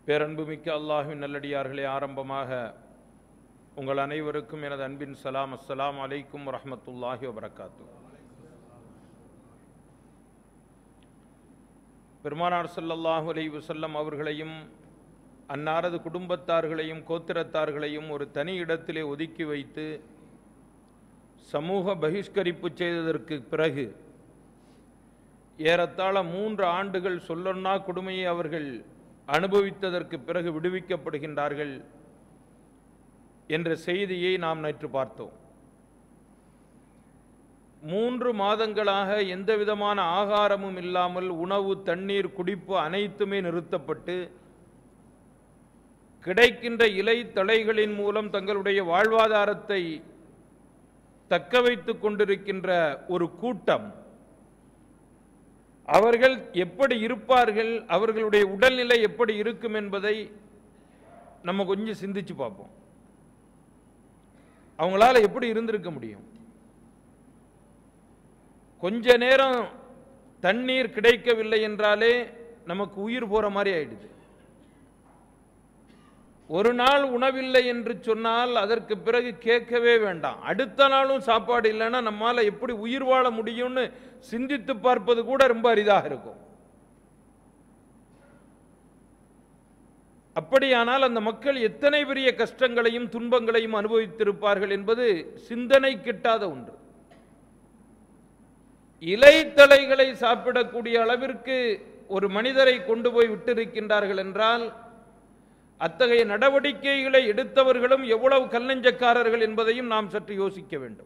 பேரன்புமிக்க அல்லாஹ்வின் நல்லடியார்களே ஆரம்பமாக உங்கள் அனைவருக்கும் எனது அன்பின் சலாம் அஸ்ஸலாம் அலைக்கும் வரஹ்மத்துல்லாஹி வபரகாத்து பெருமானார் ஸல்லல்லாஹு அலைஹி வஸல்லம் அவர்களையும் அன்னாரது குடும்பத்தார்களையும் கோத்திரத்தார்களையும் ஒரு தனி இடத்திலே ஒதுக்கி வைத்து சமூக பகிஷ்கரிப்பு செய்ததற்கு பிறகு ஏறத்தாழ மூன்று ஆண்டுகள் சொல்லொன்னா கொடுமையை அவர்கள் அனுபவித்ததற்கு பிறகு விடுவிக்கப்படுகின்றார்கள் என்ற செய்தியை நாம் நேற்று பார்த்தோம் மூன்று மாதங்களாக எந்த விதமான ஆகாரமும் இல்லாமல் உணவு தண்ணீர் குடிப்பு அனைத்துமே நிறுத்தப்பட்டு கிடைக்கின்ற இலை தழைகளின் மூலம் தங்களுடைய வாழ்வாதாரத்தை தக்க வைத்துக் கொண்டிருக்கின்ற ஒரு கூட்டம் அவர்கள் எப்படி இருப்பார்கள் அவர்களுடைய உடல்நிலை எப்படி இருக்கும் என்பதை நம்ம கொஞ்சம் சிந்திச்சு பார்ப்போம் அவங்களால எப்படி இருந்திருக்க முடியும் கொஞ்ச நேரம் தண்ணீர் கிடைக்கவில்லை என்றாலே நமக்கு உயிர் போற மாதிரி ஆயிடுது ஒரு நாள் உணவில்லை என்று சொன்னால் அதற்கு பிறகு கேட்கவே வேண்டாம் அடுத்த நாளும் சாப்பாடு இல்லைன்னா நம்மால எப்படி உயிர் வாழ முடியும்னு சிந்தித்து பார்ப்பது கூட ரொம்ப அரிதாக இருக்கும் அப்படியானால் அந்த மக்கள் எத்தனை பெரிய கஷ்டங்களையும் துன்பங்களையும் அனுபவித்திருப்பார்கள் என்பது சிந்தனை கிட்டாத ஒன்று இலைத்தலைகளை சாப்பிடக்கூடிய அளவிற்கு ஒரு மனிதரை கொண்டு போய் விட்டிருக்கின்றார்கள் என்றால் அத்தகைய நடவடிக்கைகளை எடுத்தவர்களும் எவ்வளவு கல்லஞ்சக்காரர்கள் என்பதையும் நாம் சற்று யோசிக்க வேண்டும்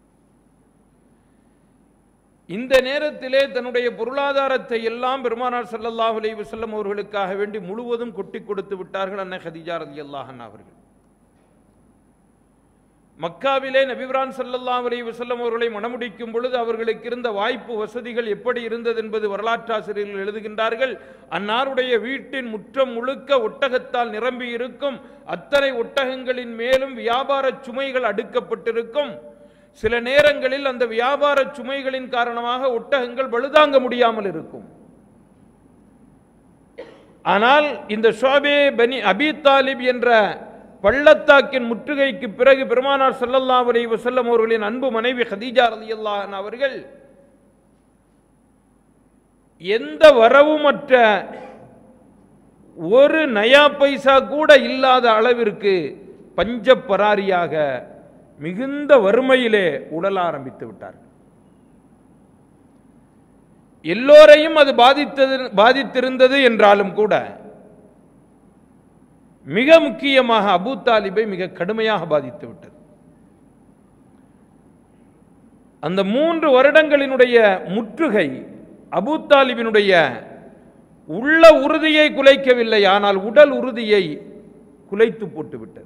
இந்த நேரத்திலே தன்னுடைய பொருளாதாரத்தை எல்லாம் பெருமானார் ஸல்லல்லாஹு அலைஹி வஸல்லம் அவர்களுக்காக வேண்டி முழுவதும் கொட்டி கொடுத்து விட்டார்கள் அன்னை ஹதீஜா ரலியல்லாஹு அன்ஹா அவர்கள் மக்காவிலே நபிபிரான் ஸல்லல்லாஹு அலைஹி வஸல்லம் அவர்களை மணமுடிக்கும் பொழுது அவர்களுக்கு இருந்த வாய்ப்பு வசதிகள் எப்படி இருந்தது என்பது வரலாற்றாசிரியர்கள் எழுதுகின்றார்கள் அன்னாருடைய வீட்டின் முற்றம் முழுக்க ஒட்டகத்தால் நிரம்பி இருக்கும் அத்தனை ஒட்டகங்களின் மேலும் வியாபார சுமைகள் அடுக்கப்பட்டிருக்கும் சில நேரங்களில் அந்த வியாபார சுமைகளின் காரணமாக ஒட்டகங்கள் பழுதாங்க முடியாமல் இருக்கும் ஆனால் இந்த ஷோபே பனி அபி தாலிப் என்ற பள்ளத்தாக்கின் முற்றுகைக்கு பிறகு பெருமானார் ஸல்லல்லாஹு அலைஹி வஸல்லம் அவர்களின் அன்பு மனைவி ஹதீஜா ரலியல்லாஹு அன்ஹா அவர்கள் எந்த வரவுமற்ற ஒரு நயா பைசா கூட இல்லாத அளவிற்கு பஞ்சப்பராரியாக மிகுந்த வறுமையிலே உடல ஆரம்பித்து விட்டார்கள் எல்லோரையும் அது பாதித்தது பாதித்திருந்தது என்றாலும் கூட மிக முக்கியமாக அபூ தாலிபை மிக கடுமையாக பாதித்து விட்டது அந்த மூன்று வருடங்களினுடைய முற்றுகை அபூ தாலிபினுடைய உள்ள உறுதியை குலைக்கவில்லை ஆனால் உடல் உறுதியை குலைத்து போட்டு விட்டது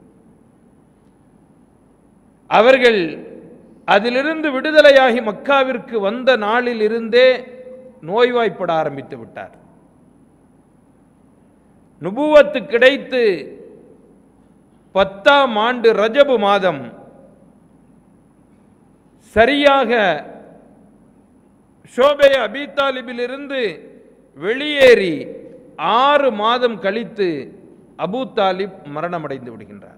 அவர்கள் அதிலிருந்து விடுதலையாகி மக்காவிற்கு வந்த நாளில் இருந்தே நோய்வாய்ப்பட ஆரம்பித்து விட்டார் நுபுவத்து கிடைத்து பத்தாம் ஆண்டு ரஜபு மாதம் சரியாக ஷோபே அபிதாலிபிலிருந்து வெளியேறி ஆறு மாதம் கழித்து அபூ தாலிப் மரணமடைந்து விடுகின்றார்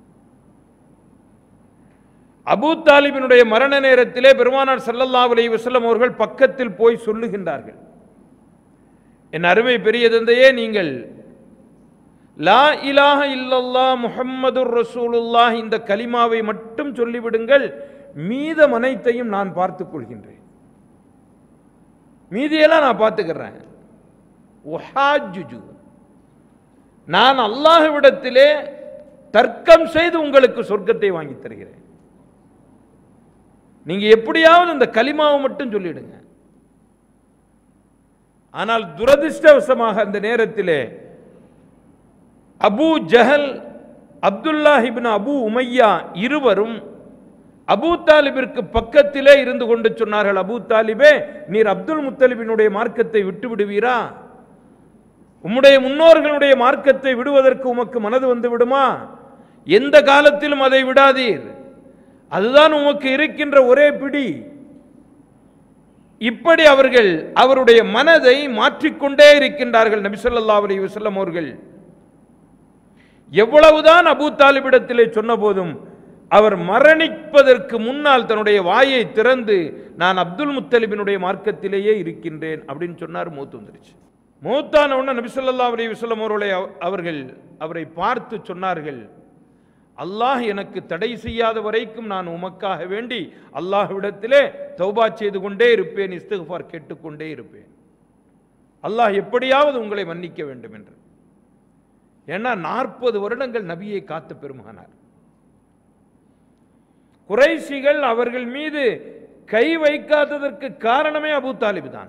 அபூ தாலிபினுடைய மரண நேரத்திலே பெருமானார் ஸல்லல்லாஹு அலைஹி வஸல்லம் அவர்கள் பக்கத்தில் போய் சொல்லுகின்றார்கள் என் அருமை பெரிய தந்தையே நீங்கள் லா இலாஹ இல்லல்லா முஹம்மதுர் ரசூலுல்லாஹ் இந்த கலிமாவை மட்டும் சொல்லிவிடுங்கள் மீதம் அனைத்தையும் நான் பார்த்துக் கொள்கின்றேன் மீதியெல்லாம் நான் பார்த்துக்கிறேன் ஒஹாஜுஜு நான் அல்லாஹ்விடத்திலே தர்க்கம் செய்து உங்களுக்கு சொர்க்கத்தை வாங்கி தருகிறேன் நீங்க எப்படியாவது இந்த கலிமாவை மட்டும் சொல்லிடுங்க ஆனால் துரதிர்ஷ்டவசமாக அந்த நேரத்திலே அபூ ஜஹல் அப்துல்லா இப்னு அபூ உமையா இருவரும் அபூ தாலிபிற்கு பக்கத்திலே இருந்து கொண்டு சொன்னார்கள் அபூ தாலிபே நீர் அப்துல் முத்தலிபினுடைய மார்க்கத்தை விட்டு விடுவீரா உம்முடைய முன்னோர்களுடைய மார்க்கத்தை விடுவதற்கு உமக்கு மனது வந்து விடுமா எந்த காலத்திலும் அதை விடாதீர் அதுதான் உமக்கு இருக்கின்ற ஒரே பிடி இப்படி அவர்கள் அவருடைய மனதை மாற்றிக்கொண்டே இருக்கின்றார்கள் நபி ஸல்லல்லாஹு அலைஹி வஸல்லம் அவர்கள் எவ்வளவுதான் அபூ தாலிபிடத்திலே சொன்ன போதும் அவர் மரணிப்பதற்கு முன்னால் தன்னுடைய வாயை திறந்து நான் அப்துல் முத்தலிபினுடைய மார்க்கத்திலேயே இருக்கின்றேன் அப்படின்னு சொன்னார் மூத்து வந்துருச்சு மூத்தான உடனே நபிசல்லா அலி வசல்லம் அவர்களை அவ- அவர்கள் அவரை பார்த்து சொன்னார்கள் அல்லாஹ் எனக்கு தடை செய்யாத வரைக்கும் நான் உமக்காக வேண்டி அல்லாஹ்விடத்திலே தௌபா செய்து கொண்டே இருப்பேன் இஸ்திஃபார் கேட்டுக்கொண்டே இருப்பேன் அல்லாஹ் எப்படியாவது உங்களை மன்னிக்க வேண்டும் என்று ஏன்னா நாற்பது வருடங்கள் நபியை காத்த பெருமகனார் குறைஷிகள் அவர்கள் மீது கை வைக்காததற்கு காரணமே அபூ தாலிப் தான்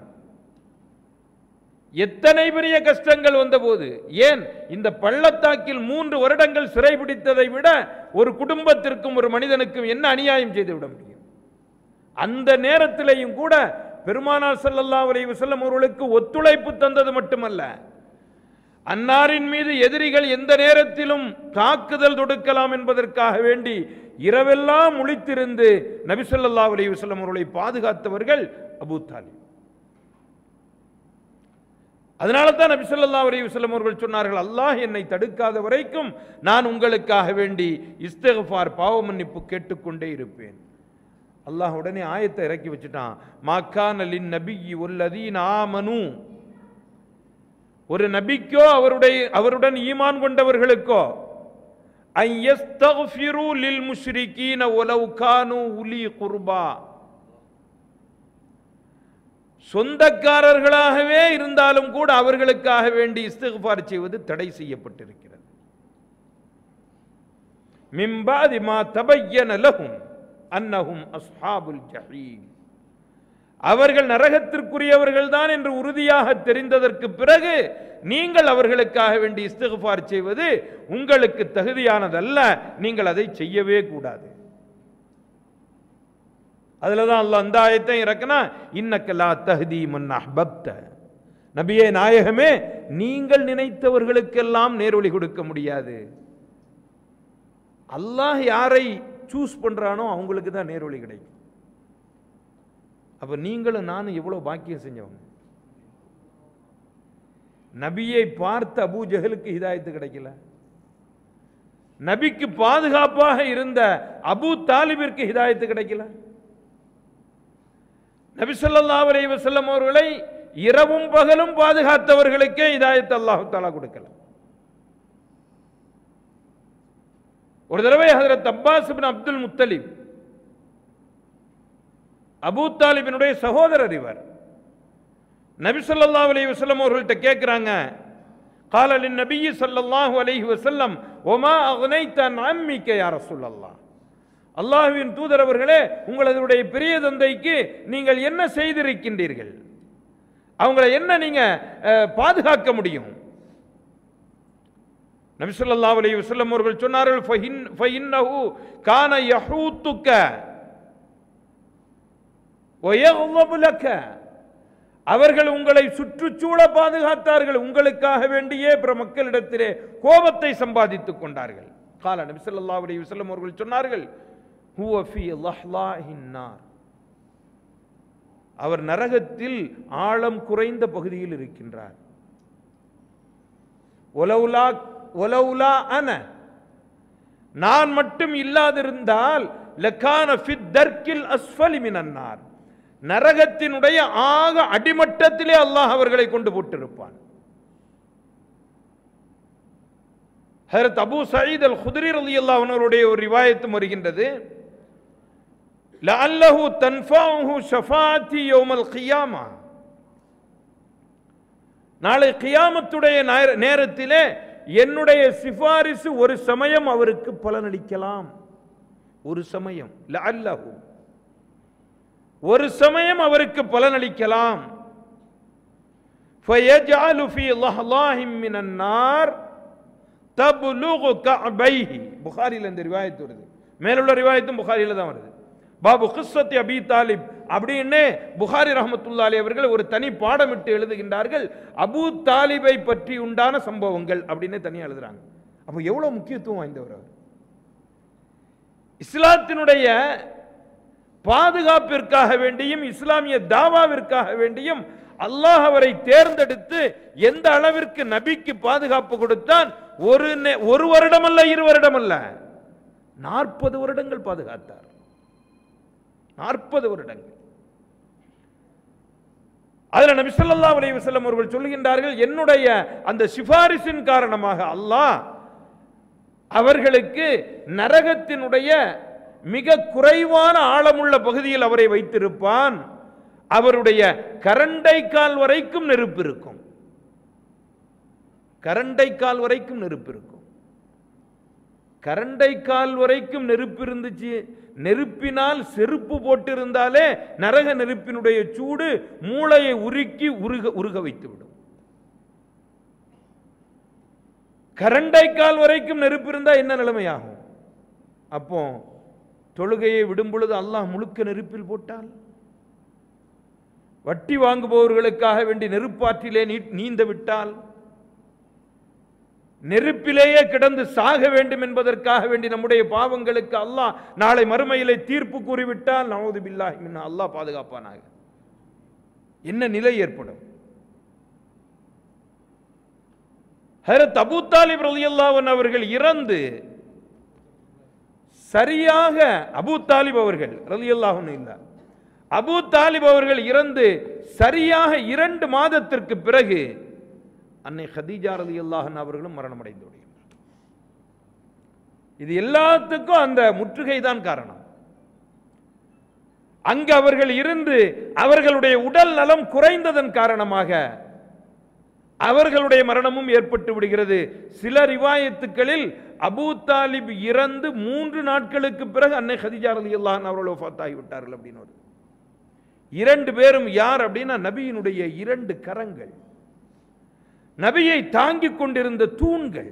எத்தனை பெரிய கஷ்டங்கள் வந்தபோது ஏன் இந்த பள்ளத்தாக்கில் மூன்று வருடங்கள் சிறைபிடித்ததை விட ஒரு குடும்பத்திற்கும் ஒரு மனிதனுக்கும் என்ன அநியாயம் செய்து விட முடியும் அந்த நேரத்திலேயும் கூட பெருமானார் ஸல்லல்லாஹு அலைஹி வஸல்லம் அவர்களுக்கு ஒத்துழைப்பு தந்தது மட்டுமல்ல அன்னாரின் மீது எதிரிகள் எந்த நேரத்திலும் தாக்குதல் தொடுக்கலாம் என்பதற்காக வேண்டி இரவெல்லாம் முழித்திருந்து நபி ஸல்லல்லாஹு அலைஹி வஸல்லம் அவர்களை பாதுகாத்தவர்கள் அபூ தாலிப் அதனால தான் நபி ஸல்லல்லாஹு அலைஹி வஸல்லம் அவர்கள் சொன்னார்கள் அல்லாஹ் என்னை தடுக்காத வரைக்கும் நான் உங்களுக்காக வேண்டி இஸ்திக்ஃபார் பாவ மன்னிப்பு கேட்டுக்கொண்டே இருப்பேன் அல்லாஹ் உடனே ஆயத்தை இறக்கி வச்சுட்டான் மாக்கான் அலின் நபியி ஒல்லதீன் ஆமனு ஒரு நபிக்கோ அவருடைய அவருடன் ஈமான் கொண்டவர்களுக்கோ ஐ யஸ்தக்ஃபிரு லில் முஷ்ரிகீன ஒலவ் கானு உலி குர்பா சொந்தக்காரர்களாகவே இருந்தாலும் கூட அவர்களுக்காக வேண்டி இஸ்திக்பார் செய்வது தடை செய்யப்பட்டிருக்கிறது மிம்பாதி மா தபையன லஹும் அன்னஹும் அஸ்ஹாபுல் ஜஹீம் அவர்கள் நரகத்திற்குரியவர்கள் தான் என்று உறுதியாக தெரிந்ததற்கு பிறகு நீங்கள் அவர்களுக்காக வேண்டி இஸ்திக்பார் செய்வது உங்களுக்கு தகுதியானதல்ல நீங்கள் அதை செய்யவே கூடாது அதுல தான் அல்லாஹ் அந்த ஆயத்தை இறக்குனா இன்னக்க லா தஹ்தி மன் அஹ்பப்த நபியே நாயகமே நீங்கள் நினைத்தவர்களுக்கெல்லாம் நேர்வழி கொடுக்க முடியாது அல்லாஹ் யாரை சூஸ் பண்றானோ அவங்களுக்கு தான் நேர்வழி கிடைக்கும் அப்ப நீங்களும் நானும் எவ்வளவு பாக்கியம் செஞ்சவங்க நபியை பார்த்த அபூ ஜஹலுக்கு ஹிதாயத்து கிடைக்கல நபிக்கு பாதுகாப்பாக இருந்த அபூ தாலிபிற்கு ஹிதாயத்து கிடைக்கல நபி ஸல்லல்லாஹு அலைஹி வஸல்லம் அவர்களை இரவும் பகலும் பாதுகாத்தவர்களுக்கே இதாயத் அல்லாஹ் தஆலா கொடுக்கல ஒரு தடவை ஹஜரத் அப்பாஸ் இப்னு அப்துல் முத்தலிப் அபூ தாலிபினுடைய சகோதரர் இவர் நபி ஸல்லல்லாஹு அலைஹி வஸல்லம் அவர்கள்ட்ட கேட்குறாங்க قال للنبي صلى الله عليه وسلم وما اغنيت عن عمك يا رسول الله அல்லாஹ்வின் தூதர் அவர்களே உங்களதுடைய பெரிய தந்தைக்கு நீங்கள் என்ன செய்திருக்கின்றீர்கள் அவங்களை என்ன நீங்க அஹ், பாதுகாக்க முடியும் நபி ஸல்லல்லாஹு அலைஹி வஸல்லம் அவர்கள் சொன்னார்கள் ஃபஹின் ஃபஇன்னஹு கான யஹூத்துக்க வயக்லபு லக்க அவர்கள் உங்களை சுற்றுச்சூழ பாதுகாத்தார்கள் உங்களுக்காக வேண்டியே பிற மக்களிடத்திலே கோபத்தை சம்பாதித்துக் கொண்டார்கள் கால நபி ஸல்லல்லாஹு அலைஹி வஸல்லம் அவர்கள் சொன்னார்கள் ஹுவ ஃபீ லஹ்லாஹின் நார் அவர் நரகத்தில் ஆழம் குறைந்த பகுதியில் இருக்கின்றார் ஒலவுலா ஒலவுலா அன நான் மட்டும் இல்லாதிருந்தால் லக்கான ஃபித் தர்க்கில் அஸ்ஃபலி மினன்னார் நரகத்தினுடைய ஆக அடிமட்டத்திலே அல்லாஹ் அவர்களை கொண்டு போட்டிருப்பான் ஹரத் அபூ சயீத் அல் குதிரி ரலியல்லாஹு அன்ஹு அவருடைய ஒரு ரிவாயத்தும் வருகின்றது லஅல்லஹு தன்ஃபஅஹு ஷஃபாஅத்தி யௌமல் கியாமா நாளை கியாமத்துடைய நேர- நேரத்திலே என்னுடைய சிபாரிசு ஒரு சமயம் அவருக்கு பலனளிக்கலாம் ஒரு சமயம் லஅல்லஹு ஒரு சமயம் அவருக்கு பலனளிக்கலாம் فيجعل في ضحضاح من النار تبلغ كعبيه புகாரில இந்த ரிவாயத் வருது மேலுள்ள ரிவாயத்தும் புகாரில தான் வருது பாபு கிஸ்ஸத்தி அபி தாலிப் அப்படின்னு புகாரி ரஹமத்துல்லாலி அவர்கள் ஒரு தனி பாடமிட்டு எழுதுகின்றார்கள் அபூ தாலிபை பற்றி உண்டான சம்பவங்கள் அப்படின்னு தனியா எழுதுறாங்க அப்போ எவ்வளவு முக்கியத்துவம் வாய்ந்தவர் அவர் இஸ்லாத்தினுடைய பாதுகாப்பிற்காக வேண்டியும் இஸ்லாமிய தாவாவிற்காக வேண்டியும் அல்லாஹ் அவரை தேர்ந்தெடுத்து எந்த அளவிற்கு நபிக்கு பாதுகாப்பு கொடுத்தான் ஒரு நே- ஒரு வருடம் அல்ல இரு வருடம் அல்ல நாற்பது வருடங்கள் பாதுகாத்தார் நாற்பது வருடங்கள் அதுல நபி ஸல்லல்லாஹு அலைஹி வஸல்லம் அவர்கள் சொல்லுகின்றார்கள் என்னுடைய அந்த சிபாரிசின் காரணமாக அல்லாஹ் அவர்களுக்கு நரகத்தினுடைய மிக குறைவான ஆழமுள்ள பகுதியில் அவரை வைத்திருப்பான் அவருடைய கரண்டை கால் வரைக்கும் நெருப்பு இருக்கும் கரண்டை கால் வரைக்கும் நெருப்பு இருக்கும் கரண்டை கால் வரைக்கும் நெருப்பு இருந்துச்சு நெருப்பினால் செருப்பு போட்டிருந்தாலே நரக நெருப்பினுடைய சூடு மூளையை உருக்கி உருக உருக வைத்து விடும் கரண்டை கால் வரைக்கும் நெருப்பு இருந்தா என்ன நிலைமையாகும் அப்போ தொழுகையை விடும் பொழுது அல்லாஹ் முழுக்க நெருப்பில் போட்டால் வட்டி வாங்குபவர்களுக்காக வேண்டி நெருப்பாற்றிலே நீ- நீந்த விட்டால் நெருப்பிலேயே கிடந்து சாக வேண்டும் என்பதற்காக வேண்டி நம்முடைய பாவங்களுக்கு அல்லாஹ் நாளை மறுமையிலே தீர்ப்பு கூறிவிட்டால் நவது பில்லாஹி மின்னா அல்லாஹ் பாதுகாப்பானாக என்ன நிலை ஏற்படும் ஹரத் அபூ தாலிப் ரலியல்லாஹு அன்ஹு அவர்கள் இறந்து சரியாக அபூ தாலிப் அவர்கள் ரலியல்லாஹு அன்ஹு இல்ல அபூ தாலிப் அவர்கள் இறந்து சரியாக இரண்டு மாதத்திற்கு பிறகு அன்னை ஹதீஜா ரலியல்லாஹு அன்ஹா அவர்களும் மரணம் அடைந்து விடுகின்றனர் இது எல்லாத்துக்கும் அந்த முற்றுகை தான் காரணம் அங்கு அவர்கள் இருந்து அவர்களுடைய உடல் நலம் குறைந்ததன் காரணமாக அவர்களுடைய மரணமும் ஏற்பட்டு விடுகிறது சில ரிவாயத்துக்களில் அபூ தாலிப் இறந்து மூன்று நாட்களுக்கு பிறகு அன்னை ஹதிஜா ரலியல்லாஹு அன்ஹா அவர்கள் வஃபாத் ஆகிவிட்டார்கள் அப்படின்னு வருது. இரண்டு பேரும் யார் அப்படின்னா நபியினுடைய இரண்டு கரங்கள் நபியை தாங்கிக் கொண்டிருந்த தூண்கள்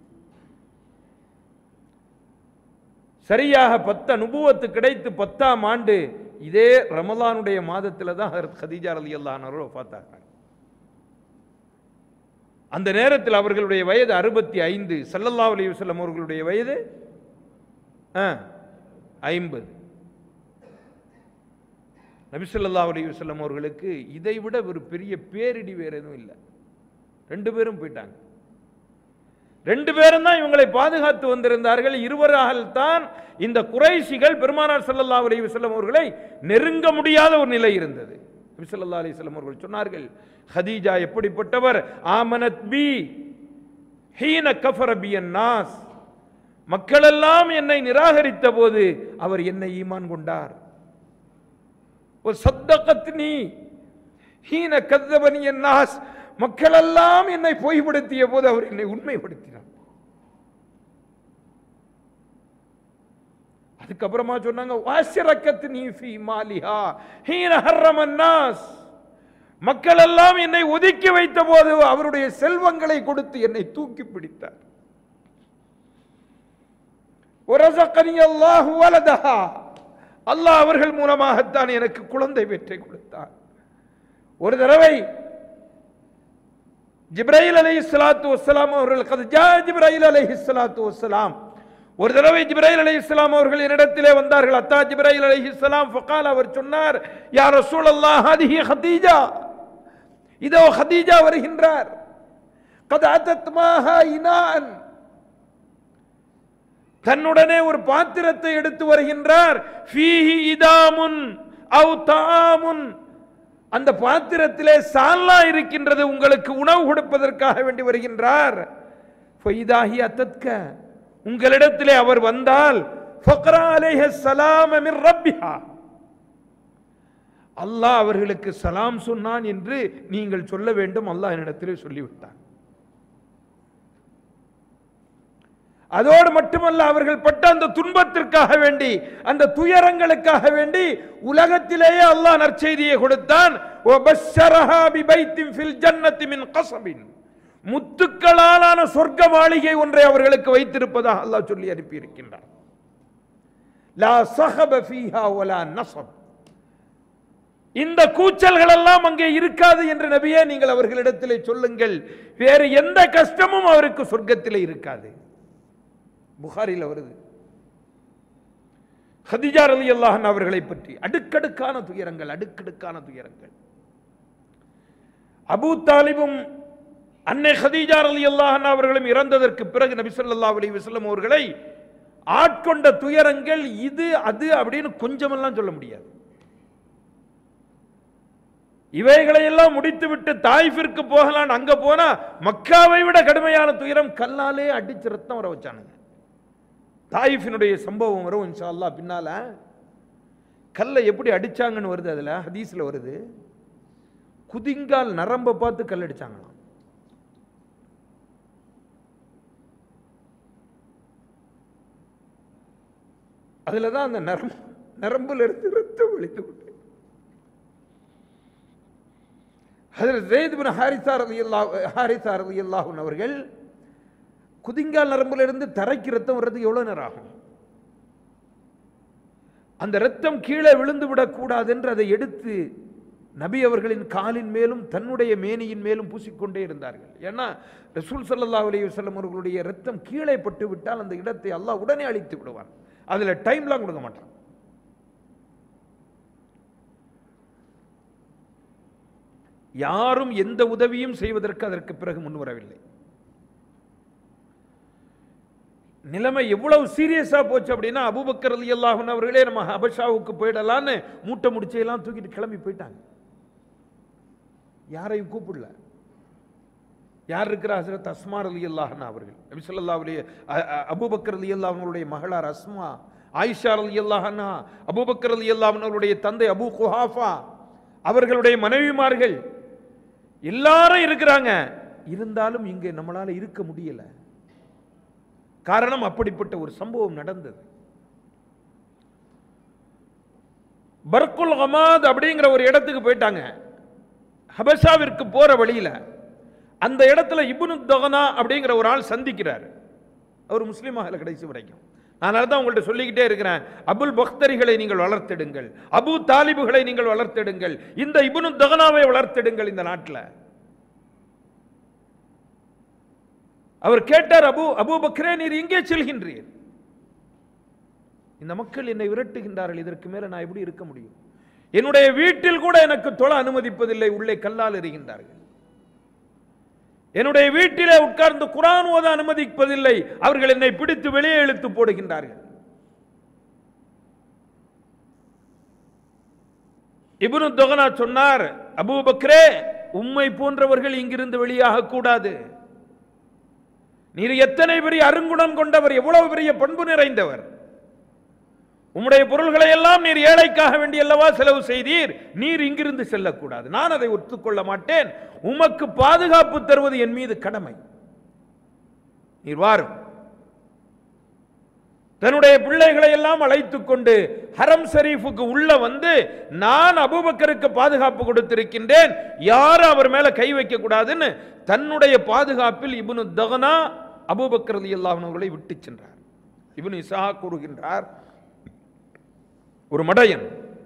சரியாக பத்த நுபுவத்து கிடைத்து பத்தாம் ஆண்டு இதே ரமலானுடைய மாதத்தில் தான் ஹஜரத் கதீஜா அலி அல்லாஹர்கள் வஃபாத்தாகிறாங்க அந்த நேரத்தில் அவர்களுடைய வயது அறுபத்தி ஐந்து சல்லல்லாஹு அலைஹி வஸல்லம் அவர்களுடைய வயது ஐம்பது நபி ஸல்லல்லாஹு அலைஹி வஸல்லம் அவர்களுக்கு இதை விட ஒரு பெரிய பேரிடி வேற எதுவும் இல்லை ரெண்டு பேரும் போயிட்டாங்க ரெண்டு பேரும் தான் இவங்களை பாதுகாத்து வந்திருந்தார்கள் இருவரால் தான் இந்த குறைஷிகள் பெருமானார் ஸல்லல்லாஹு அலைஹி வஸல்லம் அவர்களை நெருங்க முடியாத ஒரு நிலை இருந்தது நபி ஸல்லல்லாஹு அலைஹி வஸல்லம் அவர்கள் சொன்னார்கள் ஹதீஜா எப்படிப்பட்டவர் ஆமனத் பி ஹீன கஃபர பி நாஸ் மக்களெல்லாம் என்னை நிராகரித்த போது அவர் என்னை ஈமான் கொண்டார் ஒரு சத்தகத்னி ஹீன கத்தபனி நாஸ் மக்களெல்லாம் என்னை பொய்ப்படுத்திய போது அவர் என்னை உண்மைப்படுத்தினார் அதுக்கப்புறமா சொன்னாங்க வாசிரக்கத் நீ ஃபீ மாலிஹா ஹீன ஹர்ரமன் நாஸ் மக்கள் எல்லாம் என்னை ஒதுக்கி வைத்த போது அவருடைய செல்வங்களை கொடுத்து என்னை தூக்கி பிடித்தார் ஒரசக்கனி அல்லாஹு வலதஹா அல்லாஹ் அவர்கள் மூலமாகத்தான் எனக்கு குழந்தை பெற்றை கொடுத்தார் ஒரு தடவை ஜிப்ரைல் அலைஹி ஸலாத்து வஸ்ஸலாம் அவர்கள் கது ஜா ஜிப்ரைல் அலைஹி ஸலாத்து வஸ்ஸலாம் ஒரு தடவை ஜிப்ரைல் அலைஹி ஸலாம் அவர்கள் என்னிடத்திலே வந்தார்கள் அத்தா ஜிப்ரைல் அலைஹி ஸலாம் ஃபகால் அவர் சொன்னார் யா ரசூலல்லாஹ் ஹதிஹி ஹதீஜா இதோ ஹதீஜா வருகின்றார் கத் அத்தத் மாஹா இனான் தன்னுடனே ஒரு பாத்திரத்தை எடுத்து வருகின்றார் ஃபீஹி இதாமுன் அவு தாமுன் அந்த பாத்திரத்திலே சால்லா இருக்கின்றது உங்களுக்கு உணவு கொடுப்பதற்காக வேண்டி வருகின்றார் ஃபைதாஹி அத்தத்க உங்களிடத்திலே அவர் வந்தால் ஃபக்ரா அலைஹி ஸலாம மின் ரப்பிஹா அல்லாஹ் அவர்களுக்கு சலாம் சொன்னான் என்று நீங்கள் சொல்ல வேண்டும் அல்லாஹ் என்னிடத்திலே சொல்லிவிட்டான் அதோடு மட்டுமல்ல அவர்கள் பட்ட அந்த துன்பத்திற்காக வேண்டி அந்த துயரங்களுக்காக வேண்டி உலகத்திலேயே அல்லாஹ் நற்செய்தியை கொடுத்தான் وَبَشَّرَهَا بِبَيْتٍ فِي الْجَنَّةِ مِنْ قَصَبٍ முத்துக்களாலான சொர்க்க மாளிகை ஒன்றை அவர்களுக்கு வைத்திருப்பதாக அல்லாஹ் சொல்லி அனுப்பி இருக்கின்றார் லா சஹப ஃபீஹா வலா நஸப் இந்த கூச்சல்கள் எல்லாம் அங்கே இருக்காது என்று நபியே நீங்கள் அவர்களிடத்திலே சொல்லுங்கள் வேறு எந்த கஷ்டமும் அவருக்கு சொர்க்கத்திலே இருக்காது புகாரில் வருது ஹதிஜா ரலி அல்லாஹன் அவர்களை பற்றி அடுக்கடுக்கான துயரங்கள் அடுக்கடுக்கான துயரங்கள் அபூ தாலிபும் அன்னை ஹதீஜா ரலியல்லாஹு அன்ஹா அவர்களும் இறந்ததற்கு பிறகு நபி ஸல்லல்லாஹு அலைஹி வஸல்லம் அவர்களை ஆட்கொண்ட துயரங்கள் இது அது அப்படின்னு கொஞ்சமெல்லாம் சொல்ல முடியாது இவைகளை எல்லாம் முடித்துவிட்டு தாய்ஃபிற்கு போகலான்னு அங்க போனா மக்காவை விட கடுமையான துயரம் கல்லாலே அடிச்சு ரத்தம் வர வச்சானுங்க தாயிஃபினுடைய சம்பவம் வரும் இன்ஷா அல்லாஹ் பின்னால கல்லை எப்படி அடிச்சாங்கன்னு வருது அதுல ஹதீஸ்ல வருது குதிங்கால் நரம்ப பார்த்து கல் அடிச்சாங்களாம் அதுல தான் அந்த நரம்பு நரம்புல இருந்து ரத்தம் வழித்து கொண்டு அதில் ஜெயித் பின் ஹாரிசா ரலியல்லாஹு ஹாரிசா ரலியல்லாஹு அவர்கள் குதிங்கால் நரம்புல இருந்து தரைக்கு ரத்தம் வர்றதுக்கு எவ்வளவு நேரம் ஆகும் அந்த ரத்தம் கீழே விழுந்து விடக்கூடாது என்று அதை எடுத்து நபி அவர்களின் காலின் மேலும் தன்னுடைய மேனியின் மேலும் பூசிக்கொண்டே இருந்தார்கள் ஏன்னா ரசூல் ஸல்லல்லாஹு அலைஹி வஸல்லம் அவர்களுடைய ரத்தம் கீழே பட்டு விட்டால் அந்த இடத்தை அல்லாஹ் உடனே அழித்து விடுவான் அதுல டைம்லாம் கொடுக்க மாட்டான் யாரும் எந்த உதவியும் செய்வதற்கு அதற்கு பிறகு முன் வரவில்லை நிலைமை எவ்வளவு சீரியஸா போச்சு அப்படின்னா அபூபக்கர் ரலியல்லாஹு அன்ஹு அவர்களே நம்ம ஹபஷாவுக்கு போயிடலான்னு மூட்டை முடிச்சையெல்லாம் தூக்கிட்டு கிளம்பி போயிட்டாங்க யாரையும் கூப்பிடல யார் இருக்கிற ஹசரத் அஸ்மா ரலியல்லாஹு அன்ஹா அவர்கள் நபி ஸல்லல்லாஹு அலைஹி அ- அ- அபூபக்கர் ரலியல்லாஹு அவர்களுடைய மகளார் அஸ்மா ஆயிஷா ரலியல்லாஹு அன்ஹா அபூபக்கர் ரலியல்லாஹு அன்ஹு அவருடைய தந்தை அபூ குஹாஃபா அவர்களுடைய மனைவிமார்கள் எல்லாரும் இருக்கிறாங்க இருந்தாலும் இங்கே நம்மளால இருக்க முடியல காரணம் அப்படிப்பட்ட ஒரு சம்பவம் நடந்தது பர்குல் ஹமாத் அப்படிங்கிற ஒரு இடத்துக்கு போயிட்டாங்க ஹபஷாவிற்கு போற வழியில அந்த இடத்துல இப்னு தகனா அப்படிங்கிற ஒரு ஆள் சந்திக்கிறார் அவர் முஸ்லீம் ஆகல கடைசி வரைக்கும் அதனால தான் உங்கள்ட்ட சொல்லிக்கிட்டே இருக்கிறேன் அபுல் பக்தரிகளை நீங்கள் வளர்த்தெடுங்கள் அபு தாலிபுகளை நீங்கள் வளர்த்தெடுங்கள் இந்த இப்னு தகனாவை வளர்த்தெடுங்கள் இந்த நாட்டில் அவர் கேட்டார் அபு அபு பக்ரே நீர் எங்கே செல்கின்றீர் இந்த மக்கள் என்னை விரட்டுகின்றார்கள் இதற்கு மேல நான் எப்படி இருக்க முடியும் என்னுடைய வீட்டில் கூட எனக்கு தொழ அனுமதிப்பதில்லை உள்ளே கல்லால் எறிகின்றார்கள் என்னுடைய வீட்டிலே உட்கார்ந்து குரான் ஓத அனுமதிப்பதில்லை அவர்கள் என்னை பிடித்து வெளியே இழுத்து போடுகின்றார்கள் இப்னு தொகனா சொன்னார் அபூபக்ரே உம்மை போன்றவர்கள் இங்கிருந்து வெளியாக கூடாது நீர் எத்தனை பெரிய அருங்குணம் கொண்டவர் எவ்வளவு பெரிய பண்பு நிறைந்தவர் உம்முடைய பொருள்களை எல்லாம் நீர் ஏழைக்காக வேண்டி அல்லவா செலவு செய்தீர் நீர் இங்கிருந்து செல்லக்கூடாது நான் அதை ஒத்துக்கொள்ள மாட்டேன் உமக்கு பாதுகாப்பு தருவது என் மீது கடமை நீர் வாரும் தன்னுடைய பிள்ளைகளை எல்லாம் அழைத்துக் கொண்டு ஹரம் ஷரீஃபுக்கு உள்ள வந்து நான் அபூபக்கருக்கு பாதுகாப்பு கொடுத்திருக்கின்றேன் யாரும் அவர் மேல கை வைக்க கூடாதுன்னு தன்னுடைய பாதுகாப்பில் இப்னு தகனா அபூபக்கர் ரலியல்லாஹு அன்ஹு அவர்களை விட்டு சென்றார் இப்னு இசா கூறுகின்றார் ஒரு மடையன்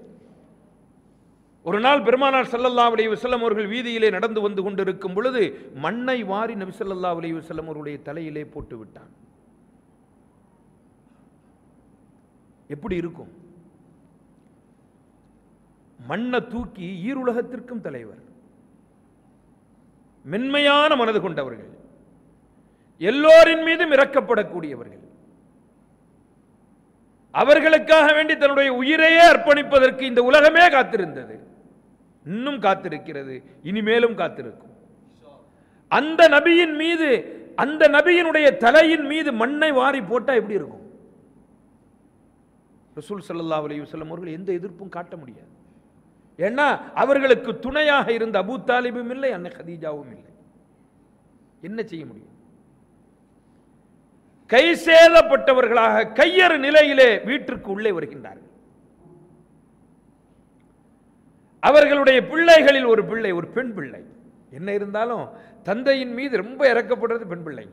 ஒரு நாள் பெருமானார் ஸல்லல்லாஹு அலைஹி வஸல்லம் அவர்கள் வீதியிலே நடந்து வந்து கொண்டிருக்கும் பொழுது மண்ணை வாரி நபி ஸல்லல்லாஹு அலைஹி வஸல்லம் அவருடைய தலையிலே போட்டு விட்டான் எப்படி இருக்கும் மண்ணை தூக்கி ஈருலகத்திற்கும் தலைவர் மென்மையான மனது கொண்டவர்கள் எல்லோரின் மீதும் இறக்கப்படக்கூடியவர்கள் அவர்களுக்காக வேண்டி தன்னுடைய உயிரையே அர்ப்பணிப்பதற்கு இந்த உலகமே காத்திருந்தது இன்னும் காத்திருக்கிறது இனிமேலும் காத்திருக்கும் அந்த நபியின் மீது அந்த நபியினுடைய தலையின் மீது மண்ணை வாரி போட்டா எப்படி இருக்கும் ரசூல் ஸல்லல்லாஹு அலைஹி வஸல்லம் அவர்கள் எந்த எதிர்ப்பும் காட்ட முடியாது ஏன்னா அவர்களுக்கு துணையாக இருந்த அபூ தாலிபும் இல்லை அன்னை கதீஜாவும் இல்லை என்ன செய்ய முடியும் கை சேதப்பட்டவர்களாக கையறு நிலையிலே வீட்டிற்கு உள்ளே வருகின்றார்கள் அவர்களுடைய பிள்ளைகளில் ஒரு பிள்ளை ஒரு பெண் பிள்ளை என்ன இருந்தாலும் தந்தையின் மீது ரொம்ப இறக்கப்படுறது பெண் பிள்ளை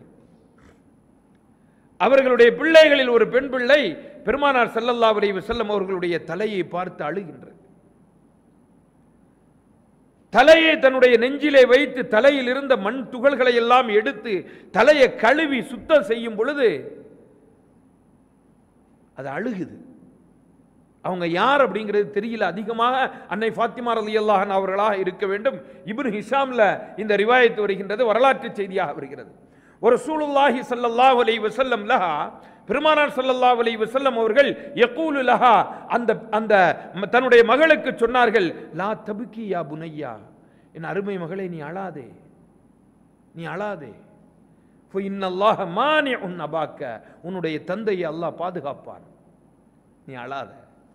அவர்களுடைய பிள்ளைகளில் ஒரு பெண் பிள்ளை பெருமானார் ஸல்லல்லாஹு அலைஹி வஸல்லம் அவர்களுடைய தலையை பார்த்து அழுகின்றது தலையை தன்னுடைய நெஞ்சிலே வைத்து தலையில் இருந்த மண் துகள்களை எல்லாம் எடுத்து தலையை கழுவி சுத்தம் செய்யும் பொழுது அது அழுகுது அவங்க யார் அப்படிங்கிறது தெரியல அதிகமாக அன்னை ஃபாத்திமா ரலியல்லாஹு அன்ஹா அவர்களாக இருக்க வேண்டும் இப்னு ஹிஷாம்ல இந்த ரிவாயத்து வருகின்றது வரலாற்று செய்தியாக வருகிறது ஒரு சூலுல்லாஹி ஸல்லல்லாஹு அலைஹி வஸல்லம் லஹா பெருமானார் ஸல்லல்லாஹு அலைஹி வஸல்லம் அவர்கள் யகூலு லஹா அந்த அந்த ம- தன்னுடைய மகளுக்கு சொன்னார்கள் லா தபுக்கி யா புனையா என் அருமை மகளே நீ அழாதே நீ அழாதே இன்னல்லாஹ மானி உன் அபாக்க உன்னுடைய தந்தையை அல்லாஹ் பாதுகாப்பான் நீ அழாத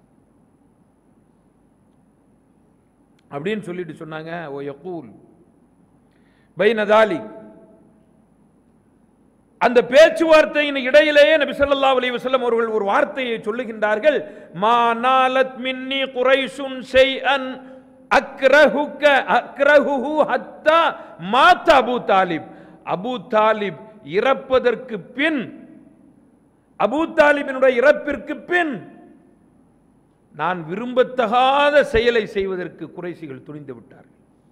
அப்படின்னு சொல்லிட்டு சொன்னாங்க ஓ யகூல் பைனதாலி அந்த பேச்சுவார்த்தையின் இடையிலேயே நபி ஸல்லல்லாஹு அலைஹி வஸல்லம் அவர்கள் ஒரு வார்த்தையை சொல்லுகின்றார்கள் மா நாலத் மின்னி குரைஷுன் ஷைஅன் அக்ரஹுக்க அக்ரஹுஹு ஹத்தா மாத்த அபூ தாலிப் அபூ தாலிப் இறப்பதற்கு பின் அபூ தாலிபினுடைய இறப்பிற்கு பின் நான் விரும்பத்தகாத செயலை செய்வதற்கு குறைசிகள் துணிந்து விட்டார்கள்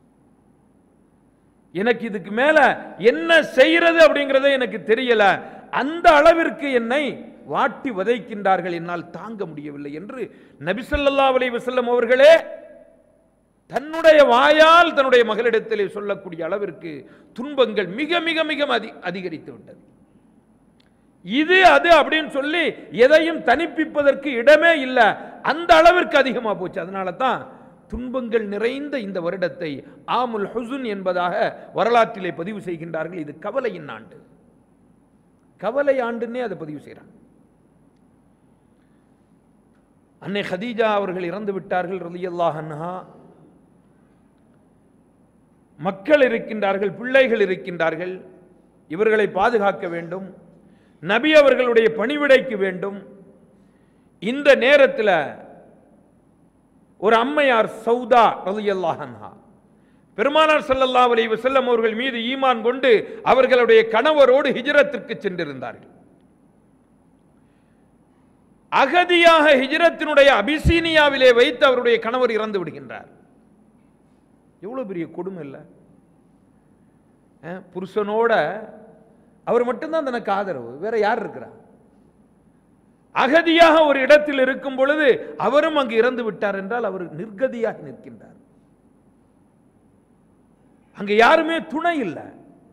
எனக்கு இதுக்கு மேல என்ன செய்யறது அப்படிங்கறதே எனக்கு தெரியல அந்த அளவிற்கு என்னை வாட்டி வதைக்கின்றார்கள் என்னால் தாங்க முடியவில்லை என்று நபிசல்லா அலைஹி வஸல்லம் அவர்களே தன்னுடைய வாயால் தன்னுடைய மகளிடத்திலே சொல்லக்கூடிய அளவிற்கு துன்பங்கள் மிக மிக மிக அதி அதிகரித்து விட்டது இது அது அப்படின்னு சொல்லி எதையும் தனிப்பிப்பதற்கு இடமே இல்லை அந்த அளவிற்கு அதிகமாக போச்சு அதனால தான் துன்பங்கள் நிறைந்த இந்த வருடத்தை ஆமுல் ஹுசுன் என்பதாக வரலாற்றிலே பதிவு செய்கின்றார்கள் இது கவலையின் ஆண்டு கவலை ஆண்டுன்னே அதை பதிவு செய்கிறாங்க அன்னை ஹதீஜா அவர்கள் இறந்து விட்டார்கள் ரலியல்லாஹு அன்ஹா மக்கள் இருக்கின்றார்கள் பிள்ளைகள் இருக்கின்றார்கள் இவர்களை பாதுகாக்க வேண்டும் நபி அவர்களுடைய பணிவிடைக்கு வேண்டும் இந்த நேரத்தில் ஒரு அம்மையார் சௌதா ரலியல்லாஹு அன்ஹா பெருமானார் ஸல்லல்லாஹு அலைஹி வஸல்லம் அவர்கள் மீது ஈமான் கொண்டு அவர்களுடைய கணவரோடு ஹிஜ்ரத்திற்கு சென்றிருந்தார்கள் அகதியாக ஹிஜ்ரத்தினுடைய அபிசீனியாவிலே வைத்து அவருடைய கணவர் இறந்து விடுகின்றார் எவ்வளவு பெரிய கொடுமை இல்லை அஹ், புருஷனோட அவர் மட்டும்தான் தனக்கு ஆதரவு வேற யார் இருக்கிறா அகதியாக ஒரு இடத்தில் இருக்கும் பொழுது அவரும் அங்கு இறந்து விட்டார் என்றால் அவர் நிர்கதியாக நிற்கின்றார் அங்க யாருமே துணை இல்லை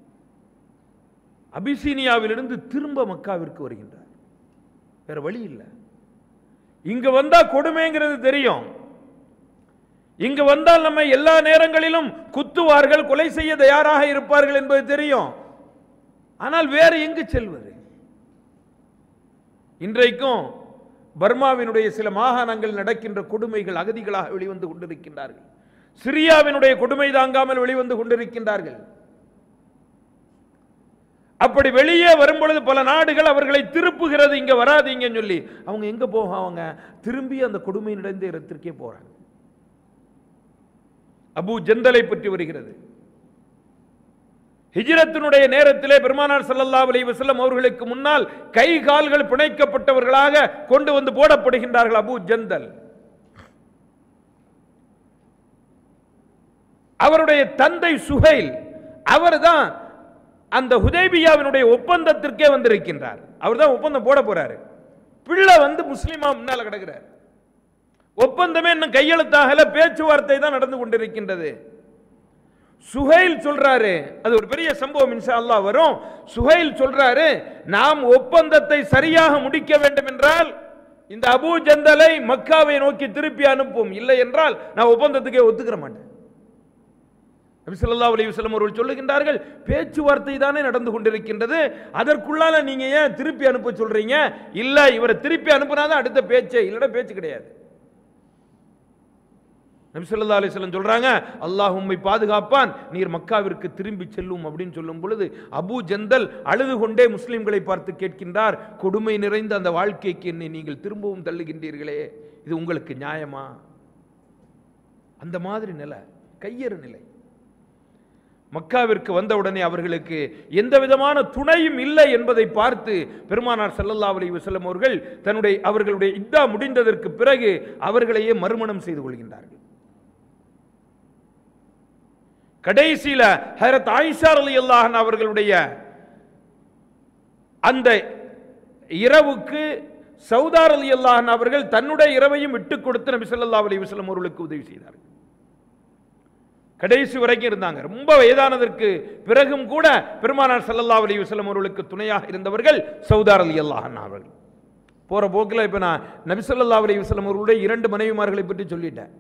அபிசீனியாவிலிருந்து திரும்ப மக்காவிற்கு வருகின்றார் வேற வழி இல்லை இங்க வந்தா கொடுமைங்கிறது தெரியும் இங்கு வந்தால் நம்ம எல்லா நேரங்களிலும் குத்துவார்கள் கொலை செய்ய தயாராக இருப்பார்கள் என்பது தெரியும் ஆனால் வேறு எங்கு செல்வது இன்றைக்கும் பர்மாவினுடைய சில மாகாணங்கள் நடக்கின்ற கொடுமைகள் அகதிகளாக வெளிவந்து கொண்டிருக்கின்றார்கள் சிரியாவினுடைய கொடுமை தாங்காமல் வெளிவந்து கொண்டிருக்கின்றார்கள் அப்படி வெளியே வரும்பொழுது பல நாடுகள் அவர்களை திருப்புகிறது இங்க வராதீங்கன்னு சொல்லி அவங்க எங்க போவாங்க திரும்பி அந்த கொடுமை நடந்த இடத்திற்கே போறாங்க அபூ ஜந்தலை பற்றி வருகிறது ஹிஜ்ரத்தினுடைய நேரத்திலே பெருமானார் ஸல்லல்லாஹு அலைஹி வஸல்லம் அவர்களுக்கு முன்னால் கை கால்கள் பிணைக்கப்பட்டவர்களாக கொண்டு வந்து போடப்படுகின்றார்கள் அபூ ஜந்தல் அவருடைய தந்தை சுஹைல் அவர்தான் அந்த ஹுதைபியாவினுடைய ஒப்பந்தத்திற்கே வந்திருக்கின்றார் அவர்தான் ஒப்பந்தம் போட போறாரு பிள்ளை வந்து முஸ்லிமா முன்னால கிடக்கிறார் ஒப்பந்தமே இன்னும் கையெழுத்தாகல பேச்சுவார்த்தை தான் நடந்து கொண்டிருக்கின்றது சுஹைல் சொல்றாரு அது ஒரு பெரிய சம்பவம் இன்ஷா அல்லாஹ் வரும் சுஹைல் சொல்றாரு நாம் ஒப்பந்தத்தை சரியாக முடிக்க வேண்டும் என்றால் இந்த அபூ ஜந்தலை மக்காவை நோக்கி திருப்பி அனுப்பும் இல்லை என்றால் நான் ஒப்பந்தத்துக்கே ஒத்துக்கிற மாட்டேன் நபி ஸல்லல்லாஹு அலைஹி வஸல்லம் அவர்கள் சொல்லுகின்றார்கள் பேச்சுவார்த்தை தானே நடந்து கொண்டிருக்கின்றது அதற்குள்ளால நீங்க ஏன் திருப்பி அனுப்ப சொல்றீங்க இல்ல இவரை திருப்பி அனுப்புனாதான் அடுத்த பேச்சே இல்லைன்னா பேச்சு கிடையாது நபி ஸல்லல்லாஹு அலைஹி வஸல்லம் சொல்றாங்க அல்லாஹ் உம்மை பாதுகாப்பான் நீர் மக்காவிற்கு திரும்பி செல்லும் அப்படின்னு சொல்லும் பொழுது அபூ ஜந்தல் அழுது கொண்டே முஸ்லிம்களை பார்த்து கேட்கின்றார் கொடுமை நிறைந்த அந்த வாழ்க்கைக்கு என்னை நீங்கள் திரும்பவும் தள்ளுகின்றீர்களே இது உங்களுக்கு நியாயமா அந்த மாதிரி நிலை கையறு நிலை மக்காவிற்கு வந்தவுடனே அவர்களுக்கு எந்த விதமான துணையும் இல்லை என்பதை பார்த்து பெருமானார் ஸல்லல்லாஹு அலைஹி வஸல்லம் அவர்கள் தன்னுடைய அவர்களுடைய இத்தா முடிந்ததற்கு பிறகு அவர்களையே மறுமணம் செய்து கொள்கின்றார்கள் கடைசியில ஹரத் ஆயிஷா ரலியல்லாஹு அன்ஹா அவர்களுடைய அந்த இரவுக்கு சௌதார் அலி அல்லாஹன் அவர்கள் தன்னுடைய இரவையும் விட்டுக் கொடுத்து நபி ஸல்லல்லாஹு அலைஹி வஸல்லம் அவர்களுக்கு உதவி செய்தார்கள் கடைசி வரைக்கும் இருந்தாங்க ரொம்ப வயதானதற்கு பிறகும் கூட பெருமானார் ஸல்லல்லாஹு அலைஹி வஸல்லம் அவர்களுக்கு துணையாக இருந்தவர்கள் சௌதார் அலி அல்லாஹன் அவர்கள் போற போக்கில் இப்ப நான் நபி ஸல்லல்லாஹு அலைஹி வஸல்லம் அவர்களுடைய இரண்டு மனைவிமார்களை பற்றி சொல்லிட்டேன்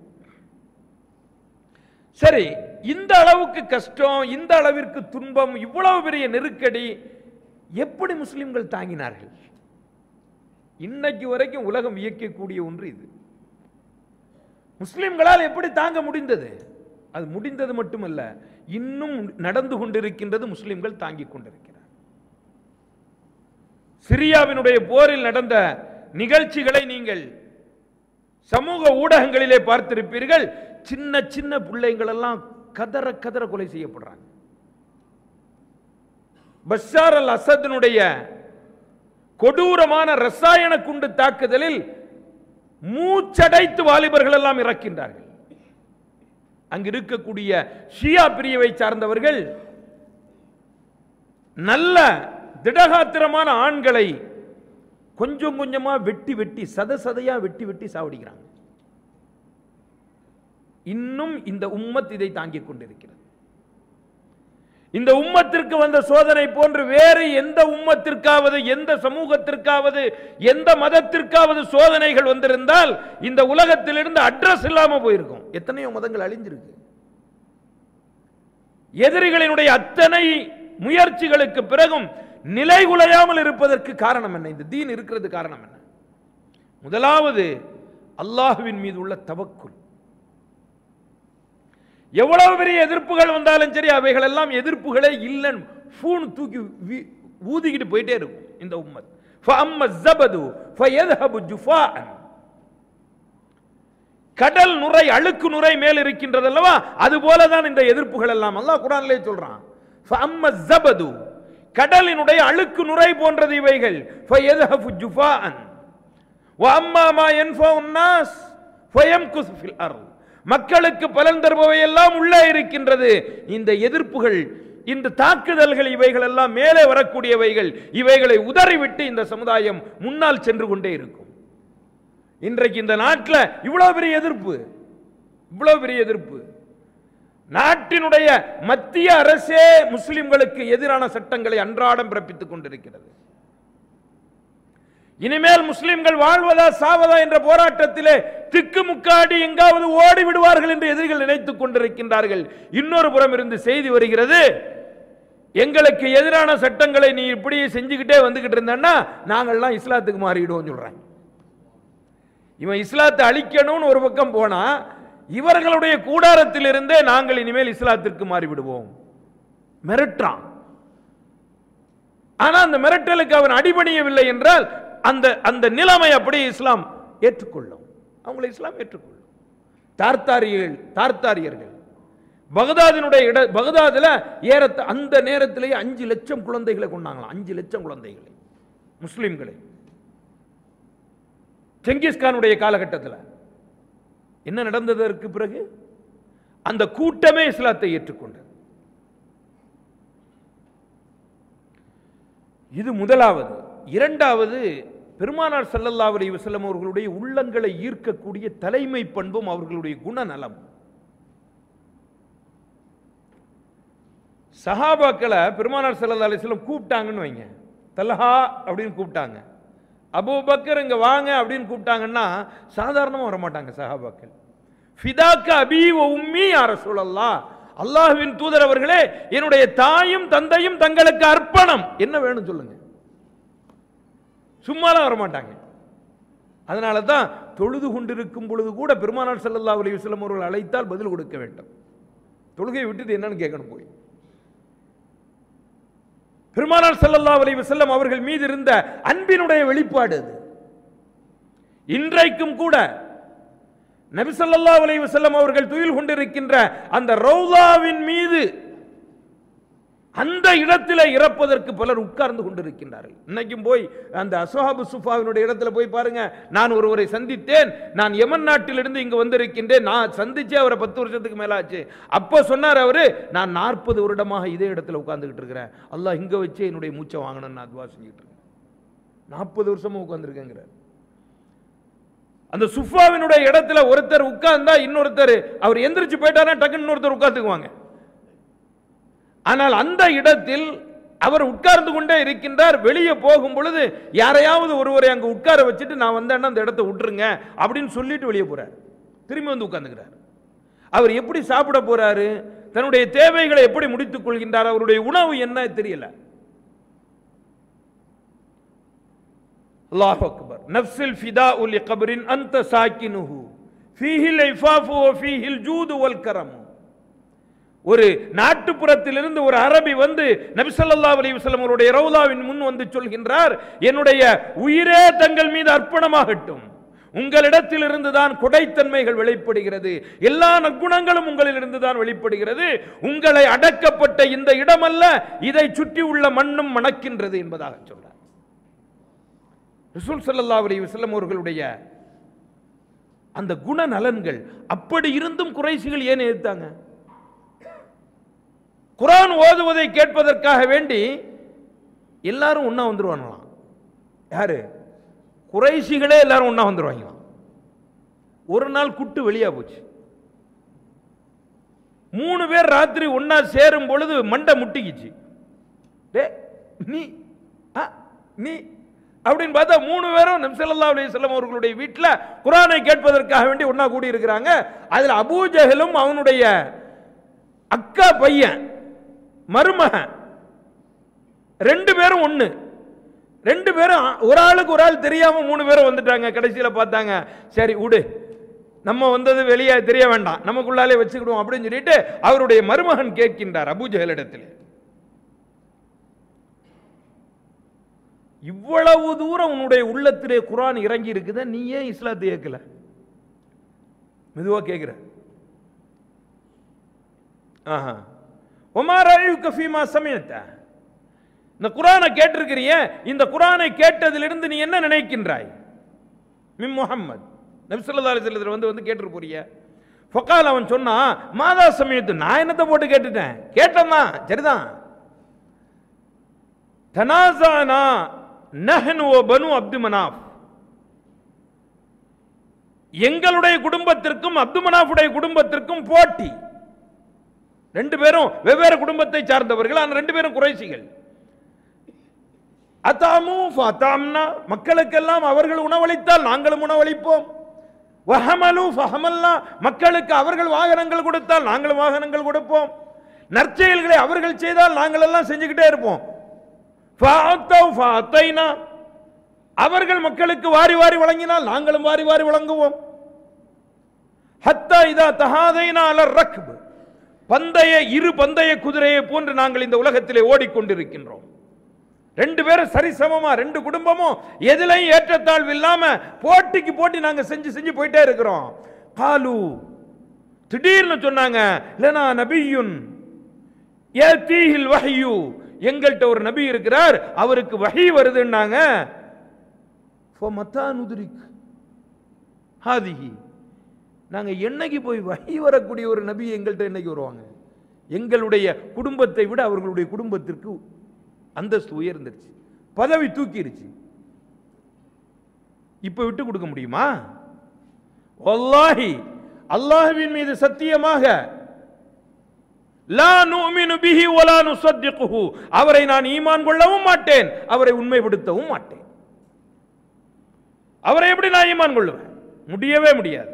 சரி இந்த அளவுக்கு கஷ்டம் இந்த அளவிற்கு துன்பம் இவ்வளவு பெரிய நெருக்கடி எப்படி முஸ்லிம்கள் தாங்கினார்கள் இன்னைக்கு வரைக்கும் உலகம் வியக்கக்கூடிய ஒன்று இது முஸ்லிம்களால் எப்படி தாங்க முடிந்தது அது முடிந்தது மட்டுமல்ல இன்னும் நடந்து கொண்டிருக்கின்றது முஸ்லிம்கள் தாங்கிக் கொண்டிருக்கிறார் சிரியாவினுடைய போரில் நடந்த நிகழ்ச்சிகளை நீங்கள் சமூக ஊடகங்களிலே பார்த்திருப்பீர்கள் சின்ன சின்ன பிள்ளைங்கள் எல்லாம் கதற கதற கொலை செய்யப்படுறாங்க பஷார் அல் அசத்தினுடைய கொடூரமான ரசாயன குண்டு தாக்குதலில் மூச்சடைத்து வாலிபர்கள் எல்லாம் இறக்கின்றார்கள் அங்கு இருக்கக்கூடிய ஷியா பிரிவை சார்ந்தவர்கள் நல்ல திடகாத்திரமான ஆண்களை கொஞ்சம் கொஞ்சமா வெட்டி வெட்டி சத சதையா வெட்டி வெட்டி சாவடிக்கிறாங்க இன்னும் இந்த உம்மத் இதை தாங்கிக் கொண்டிருக்கிறது இந்த உம்மத்திற்கு வந்த சோதனை போன்று வேறு எந்த உம்மத்திற்காவது எந்த சமூகத்திற்காவது எந்த மதத்திற்காவது சோதனைகள் வந்திருந்தால் இந்த உலகத்திலிருந்து அட்ரஸ் இல்லாம போயிருக்கும் எத்தனையோ மதங்கள் அழிஞ்சிருக்கு எதிரிகளினுடைய அத்தனை முயற்சிகளுக்கு பிறகும் நிலைகுலையாமல் இருப்பதற்கு காரணம் என்ன இந்த தீன் இருக்கிறது காரணம் என்ன முதலாவது அல்லாஹுவின் மீது உள்ள தவக்குல் எவ்வளவு பெரிய எதிர்ப்புகள் வந்தாலும் சரி அவைகள் எல்லாம் எதிர்ப்புகளே இல்லைன்னு ஃபூன் தூக்கி வீ- ஊதிக்கிட்டு போயிட்டே இருக்கும் இந்த உம்மத் فَأَمَّا الزَّبَدُ فَيَذْهَبُ جُفَاءً. கடல் நுரை அழுக்கு நுரை மேல் இருக்கின்றது அல்லவா அது போலதான் இந்த எதிர்ப்புகள் எல்லாம் அல்லாஹ் குரான்லே சொல்றான் فَأَمَّا الزَّبَدُ. கடலினுடைய அழுக்கு நுரை போன்றது இவைகள் فَيَذْهَبُ جُفَاءً. وَأَمَّا مَا يَنْفَعُ النَّاسَ فَيَمْكُثُ فِي الْأَرْضِ. மக்களுக்கு பலன் தருபவை எல்லாம் உள்ளே இருக்கின்றது இந்த எதிர்ப்புகள் இந்த தாக்குதல்கள் இவைகள் எல்லாம் மேலே வரக்கூடியவைகள் இவைகளை உதறிவிட்டு இந்த சமுதாயம் முன்னால் சென்று கொண்டே இருக்கும் இன்றைக்கு இந்த நாட்டில் இவ்வளவு பெரிய எதிர்ப்பு இவ்வளவு பெரிய எதிர்ப்பு நாட்டினுடைய மத்திய அரசே முஸ்லிம்களுக்கு எதிரான சட்டங்களை அன்றாடம் பிறப்பித்துக் கொண்டிருக்கிறது இனிமேல் முஸ்லிம்கள் வாழ்வதா சாவதா என்ற போராட்டத்திலே திக்குமுக்காடி எங்காவது ஓடி விடுவார்கள் என்று எதிரிகள் நினைத்துக் கொண்டிருக்கின்றார்கள் இன்னொரு புறம் இருந்து செய்தி வருகிறது எங்களுக்கு எதிரான சட்டங்களை நீ இப்படியே செஞ்சுக்கிட்டே வந்துகிட்டு இருந்தன்னா நாங்கள்லாம் இஸ்லாத்துக்கு மாறிடுவோம் சொல்றாங்க இவன் இஸ்லாத்தை அழிக்கணும்னு ஒரு பக்கம் போனா இவர்களுடைய கூடாரத்திலிருந்தே நாங்கள் இனிமேல் இஸ்லாத்திற்கு மாறிவிடுவோம் மிரட்டுறான் ஆனா அந்த மிரட்டலுக்கு அவன் அடிபணியவில்லை என்றால் அந்த அந்த நிலைமை அப்படி இஸ்லாம் ஏற்றுக்கொள்ளும் அவங்களை இஸ்லாம் ஏற்றுக்கொள்ளும் தார்த்தாரியர்கள் தார்த்தாரியர்கள் பகதாதினுடைய இட பகதாதுல ஏறத்த அந்த நேரத்திலேயே அஞ்சு லட்சம் குழந்தைகளை கொண்டாங்களாம் அஞ்சு லட்சம் குழந்தைகளை முஸ்லிம்களை செங்கிஸ்கானுடைய காலகட்டத்தில் என்ன நடந்ததற்கு பிறகு அந்த கூட்டமே இஸ்லாத்தை ஏற்றுக்கொண்டது இது முதலாவது இரண்டாவது பெருமானார் ஸல்லல்லாஹு அலைஹி வஸல்லம் அவர்களுடைய உள்ளங்களை ஈர்க்கக்கூடிய தலைமை பண்பும் அவர்களுடைய குணநலம் சஹாபாக்களை பெருமானார் ஸல்லல்லாஹு அலைஹி வஸல்லம் கூப்பிட்டாங்கன்னு வைங்க தல்ஹா அப்படின்னு கூப்பிட்டாங்க அபூபக்கர் இங்க வாங்க அப்படின்னு கூப்பிட்டாங்கன்னா சாதாரணமா வர மாட்டாங்க சஹாபாக்கள் ஃபிதாக்க அபி வ உம்மி யா ரசூலல்லாஹ் அல்லாஹ்வின் தூதர் அவர்களே என்னுடைய தாயும் தந்தையும் தங்களுக்கு அர்ப்பணம் என்ன வேணும் சொல்லுங்க சும்மாலாம் வர மாட்டாங்க அதனால தான் தொழுது கொண்டிருக்கும் பொழுது கூட பெருமானார் ஸல்லல்லாஹு அலைஹி வஸல்லம் அவர்கள் அழைத்தால் பதில் கொடுக்க வேண்டும் தொழுகையை விட்டுட்டு என்னன்னு கேட்கணும் போய் பெருமானார் ஸல்லல்லாஹு அலைஹி வஸல்லம் அவர்கள் மீது இருந்த அன்பினுடைய வெளிப்பாடு அது இன்றைக்கும் கூட நபி ஸல்லல்லாஹு அலைஹி வஸல்லம் அவர்கள் துயில் கொண்டிருக்கின்ற அந்த ரௌலாவின் மீது அந்த இடத்துல இறப்பதற்கு பலர் உட்கார்ந்து கொண்டிருக்கின்றார்கள் இன்னைக்கும் போய் அந்த அசோஹாபு சுஃபாவினுடைய இடத்துல போய் பாருங்க நான் ஒருவரை சந்தித்தேன் நான் யமன் நாட்டிலிருந்து இங்கு வந்திருக்கின்றேன் நான் சந்திச்சே அவரை பத்து வருஷத்துக்கு மேல ஆச்சு அப்போ சொன்னார் அவரு நான் நாற்பது வருடமாக இதே இடத்துல உட்கார்ந்துகிட்டு இருக்கிறேன் அல்லாஹ் இங்க வச்சு என்னுடைய மூச்சை வாங்கணும்னு நான் துவா செஞ்சுட்டு இருக்கேன் நாற்பது வருஷமா உட்கார்ந்துருக்கேங்கிறார் அந்த சுஃபாவினுடைய இடத்துல ஒருத்தர் உட்கார்ந்தா இன்னொருத்தர் அவர் எந்திரிச்சு போயிட்டாரா டக்குன்னு இன்னொருத்தர் உட்கார்ந்துக்குவாங்க ஆனால் அந்த இடத்தில் அவர் உட்கார்ந்து கொண்டே இருக்கின்றார் வெளியே போகும் பொழுது யாரையாவது ஒருவரை அங்க உட்கார வச்சுட்டு நான் வந்தேன்னா அந்த இடத்த விட்டுருங்க அப்படின்னு சொல்லிட்டு வெளியே போறார் திரும்பி வந்து உட்கார்ந்துக்கிறார் அவர் எப்படி சாப்பிட போறாரு தன்னுடைய தேவைகளை எப்படி முடித்துக் கொள்கின்றார் அவருடைய உணவு என்ன தெரியல அல்லாஹ் அக்பர் நஃப்ஸில் ஃபிதா உல் கபரின் அந்த சாக்கினுஹு ஃபீஹில் இஃபாஃபு வ ஃபீஹில் ஜூது வல் கரம் ஒரு நாட்டுப்புறத்திலிருந்து ஒரு அரபி வந்து நபி ஸல்லல்லாஹு அலைஹி வஸல்லம் அவருடைய ரவுலாவின் முன் வந்து சொல்கின்றார் என்னுடைய உயிரே தங்கள் மீது அர்ப்பணமாகட்டும் உங்களிடத்திலிருந்து தான் கொடைத்தன்மைகள் வெளிப்படுகிறது எல்லா நற்குணங்களும் உங்களிலிருந்து தான் வெளிப்படுகிறது உங்களை அடக்கப்பட்ட இந்த இடமல்ல இதை சுற்றி உள்ள மண்ணும் மணக்கின்றது என்பதாக சொல்றார் ரசூல் ஸல்லல்லாஹு அலைஹி வஸல்லம் அவர்களுடைய அந்த குணநலன்கள் அப்படி இருந்தும் குறைசிகள் ஏன் எதிர்த்தாங்க குரான் ஓதுவதை கேட்பதற்காக வேண்டி எல்லாரும் ஒண்ணா வந்துருவாங்களாம் யாரு குறைசிகளே எல்லாரும் ஒண்ணா வந்துருவாங்களாம் ஒரு நாள் குட்டு வெளியா போச்சு மூணு பேர் ராத்திரி ஒண்ணா சேரும் பொழுது மண்டை முட்டிக்கிச்சு டே நீ ஆ, நீ அப்படின்னு பார்த்தா மூணு பேரும் நம்சல்லா அலையம் அவர்களுடைய வீட்டில் குரானை கேட்பதற்காக வேண்டி ஒண்ணா கூடி இருக்கிறாங்க அதுல அபூ ஜஹலும் அவனுடைய அக்கா பையன் மருமகன் ரெண்டு பேரும் ஒண்ணு ரெண்டு பேரும் ஒரு ஆளுக்கு ஒரு ஆள் தெரியாம மூணு பேரும் வந்துட்டாங்க கடைசியில பார்த்தாங்க சரி விடு நம்ம வந்தது வெளியே தெரிய வேண்டாம் நமக்குள்ளாலே வச்சுக்கிடுவோம் அப்படின்னு சொல்லிட்டு அவருடைய மருமகன் கேட்கின்றார் அபூஜஹலிடத்தில் இவ்வளவு தூரம் உன்னுடைய உள்ளத்திலே குரான் இறங்கி இருக்குத நீ ஏன் இஸ்லாத்தை ஏற்கல மெதுவா கேட்கிற ஆஹா ஒமார் அழிவுக்கு ஃபீமா சமயத்த இந்த குரானை கேட்டிருக்கிறிய இந்த குரானை கேட்டதிலிருந்து நீ என்ன நினைக்கின்றாய் மிம் முஹம்மத் நபி ஸல்லல்லாஹு அலைஹி வஸல்லம் வந்து வந்து கேட்டு போறிய ஃபக்கால் அவன் சொன்னான் மாதா சமயத்து நான் என்னத்தை போட்டு கேட்டுட்டேன் கேட்டேன் தான் சரிதான் தனாசானா நஹன் ஓ பனு அப்து மனாஃப் எங்களுடைய குடும்பத்திற்கும் அப்து மனாஃபுடைய குடும்பத்திற்கும் போட்டி ரெண்டு பேரும் வெவ்வேறு குடும்பத்தை சார்ந்தவர்கள் ஆனால் ரெண்டு பேரும் குறைசிகள் அத்தாமு ஃபத்தாம்னா மக்களுக்கெல்லாம் அவர்கள் உணவளித்தால் நாங்களும் உணவளிப்போம் வஹமலு ஃபஹமல்லா மக்களுக்கு அவர்கள் வாகனங்கள் கொடுத்தால் நாங்களும் வாகனங்கள் கொடுப்போம் நற்செயல்களை அவர்கள் செய்தால் நாங்கள் எல்லாம் செஞ்சுக்கிட்டே இருப்போம் ஃபஅத்தவ் ஃபஅத்தைனா. அவர்கள் மக்களுக்கு வாரி வாரி வழங்கினால் நாங்களும் வாரி வாரி வழங்குவோம் ஹத்தா இதா தஹாதைனா அலர் ரக்ப் பந்தய இரு பந்தய குதிரையை போன்று நாங்கள் இந்த உலகத்திலே ஓடிக்கொண்டிருக்கின்றோம் ரெண்டு பேரும் சரிசமமா ரெண்டு குடும்பமும் எதுலையும் ஏற்றத்தாழ்வு இல்லாம போட்டிக்கு போட்டி நாங்க செஞ்சு செஞ்சு போயிட்டே இருக்கிறோம் காலு திடீர்னு சொன்னாங்க இல்லனா நபியுன் ஏத்தீஹில் வஹ்யு எங்கள்கிட்ட ஒரு நபி இருக்கிறார் அவருக்கு வஹி வருதுன்னாங்க ஃபமத்தா நுதுரிக் ஹாதிஹி நாங்க என்னைக்கு போய் வஹி வரக்கூடிய ஒரு நபி எங்கள்கிட்ட என்னைக்கு வருவாங்க எங்களுடைய குடும்பத்தை விட அவர்களுடைய குடும்பத்திற்கு அந்தஸ்து உயர்ந்துருச்சு பதவி தூக்கிருச்சு இப்ப விட்டு கொடுக்க முடியுமா வல்லாஹி அல்லாஹ்வின் மீது சத்தியமாக லா நுமினு பிஹி வலா நுஸத்திகுஹு அவரை நான் ஈமான் கொள்ளவும் மாட்டேன் அவரை உண்மைப்படுத்தவும் மாட்டேன் அவரை எப்படி நான் ஈமான் கொள்ளுவேன் முடியவே முடியாது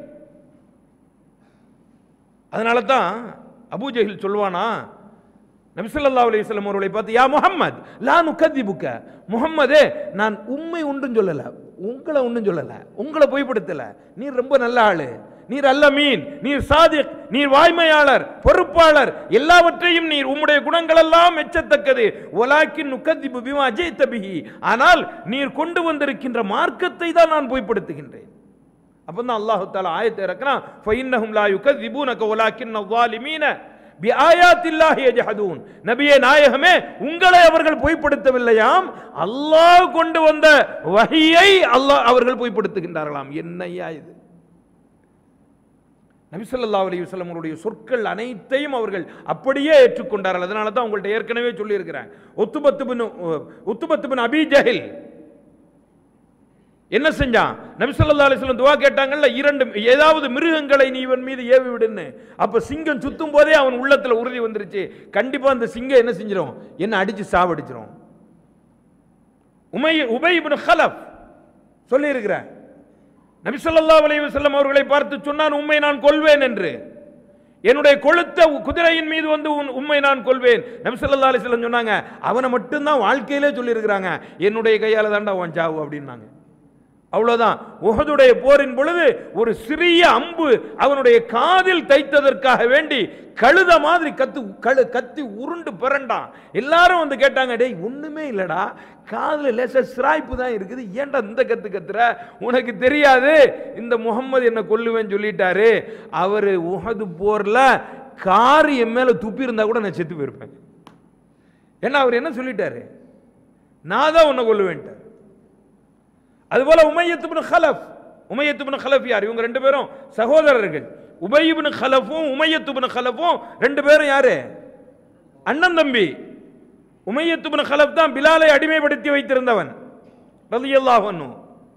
அதனால தான் அபூஜஹில் சொல்வானா நபி ஸல்லல்லாஹு அலைஹி வஸல்லம் அவர்களை பார்த்து யா முஹம்மத் லா நுகதிபுக்க முஹம்மதே நான் உண்மை ஒன்றும் சொல்லல உங்களை ஒன்றும் சொல்லல உங்களை பொய்ப்படுத்தல நீர் ரொம்ப நல்ல ஆளு நீர் அல்ல மீன் நீர் சாதிக் நீர் வாய்மையாளர் பொறுப்பாளர் எல்லாவற்றையும் நீர் உம்முடைய குணங்கள் எல்லாம் மெச்சத்தக்கது ஒலாக்கின் நுகதிபு பிமா அஜய்த பிஹி ஆனால் நீர் கொண்டு வந்திருக்கின்ற மார்க்கத்தை தான் நான் பொய்ப்படுத்துகின்றேன் அப்போ தான் அல்லாஹு தாலா ஆயத்தை இறக்குறான் ஃபைன்னஹும் லா யுகதிபூனக வலாக்கின் அவ்வாலிமீன பி ஆயாத்தில்லாஹி யஜஹதூன் நபியே நாயகமே உங்களை அவர்கள் பொய்ப்படுத்தவில்லையாம் அல்லாஹ் கொண்டு வந்த வஹியை அல்லாஹ் அவர்கள் பொய்ப்படுத்துகின்றார்களாம் என்னையா இது நபி ஸல்லல்லாஹு அலைஹி வஸல்லம் அவருடைய சொற்கள் அனைத்தையும் அவர்கள் அப்படியே ஏற்றுக்கொண்டார்கள் அதனால தான் உங்கள்ட்ட ஏற்கனவே சொல்லியிருக்கிறேன் ஒத்துபத்து பின் ஒத்துபத்து பின் அபி ஜஹில் என்ன செஞ்சான் நபி ஸல்லல்லாஹு அலைஹி வஸல்லம் துவா கேட்டாங்கல்ல இரண்டு ஏதாவது மிருகங்களை நீ இவன் மீது ஏவி விடுன்னு அப்ப சிங்கம் சுத்தும் போதே அவன் உள்ளத்துல உறுதி வந்துருச்சு கண்டிப்பா அந்த சிங்கம் என்ன செஞ்சிரும் என்ன அடிச்சு சாவடிச்சிரும் உமை உபை இப்னு ஹலஃப் சொல்லி இருக்கிறேன் நபி ஸல்லல்லாஹு அலைஹி வஸல்லம் அவர்களை பார்த்து சொன்னான் உம்மை நான் கொல்வேன் என்று என்னுடைய கொழுத்த குதிரையின் மீது வந்து உன் உம்மை நான் கொல்வேன் நபி ஸல்லல்லாஹு அலைஹி வஸல்லம் சொன்னாங்க அவனை மட்டும்தான் வாழ்க்கையிலே சொல்லி இருக்கிறாங்க என்னுடைய கையால தாண்டா உன் சாவு அப்படின்னாங்க அவ்வளவுதான் உஹதுடைய போரின் பொழுது ஒரு சிறிய அம்பு அவனுடைய காதில் தைத்ததற்காக வேண்டி கழுத மாதிரி கத்து கழு கத்தி உருண்டு பிறண்டான் எல்லாரும் வந்து கேட்டாங்க டேய் ஒண்ணுமே இல்லடா காதுல லேசா சிராய்ப்பு தான் இருக்குது ஏன்டா இந்த கத்து கத்துற உனக்கு தெரியாது இந்த முகம்மது என்ன கொல்லுவேன்னு சொல்லிட்டாரு அவரு உஹது போர்ல கார் என் மேல துப்பி இருந்தா கூட நான் செத்து போயிருப்பேன் ஏன்னா அவர் என்ன சொல்லிட்டாரு நான் தான் உன்னை கொல்லுவேன்ட்டார் அதுபோல உமையத்து பின் ஹலஃப் உமையத்து பின் ஹலஃப் யார் இவங்க ரெண்டு பேரும் சகோதரர்கள் உபய் பின் ஹலஃபும் உமையத்து பின் ஹலஃபும் ரெண்டு பேரும் யாரு அண்ணன் தம்பி உமையத்து பின் ஹலஃப் தான் பிலாலை அடிமைப்படுத்தி வைத்திருந்தவன் ரலியல்லாஹு அன்ஹு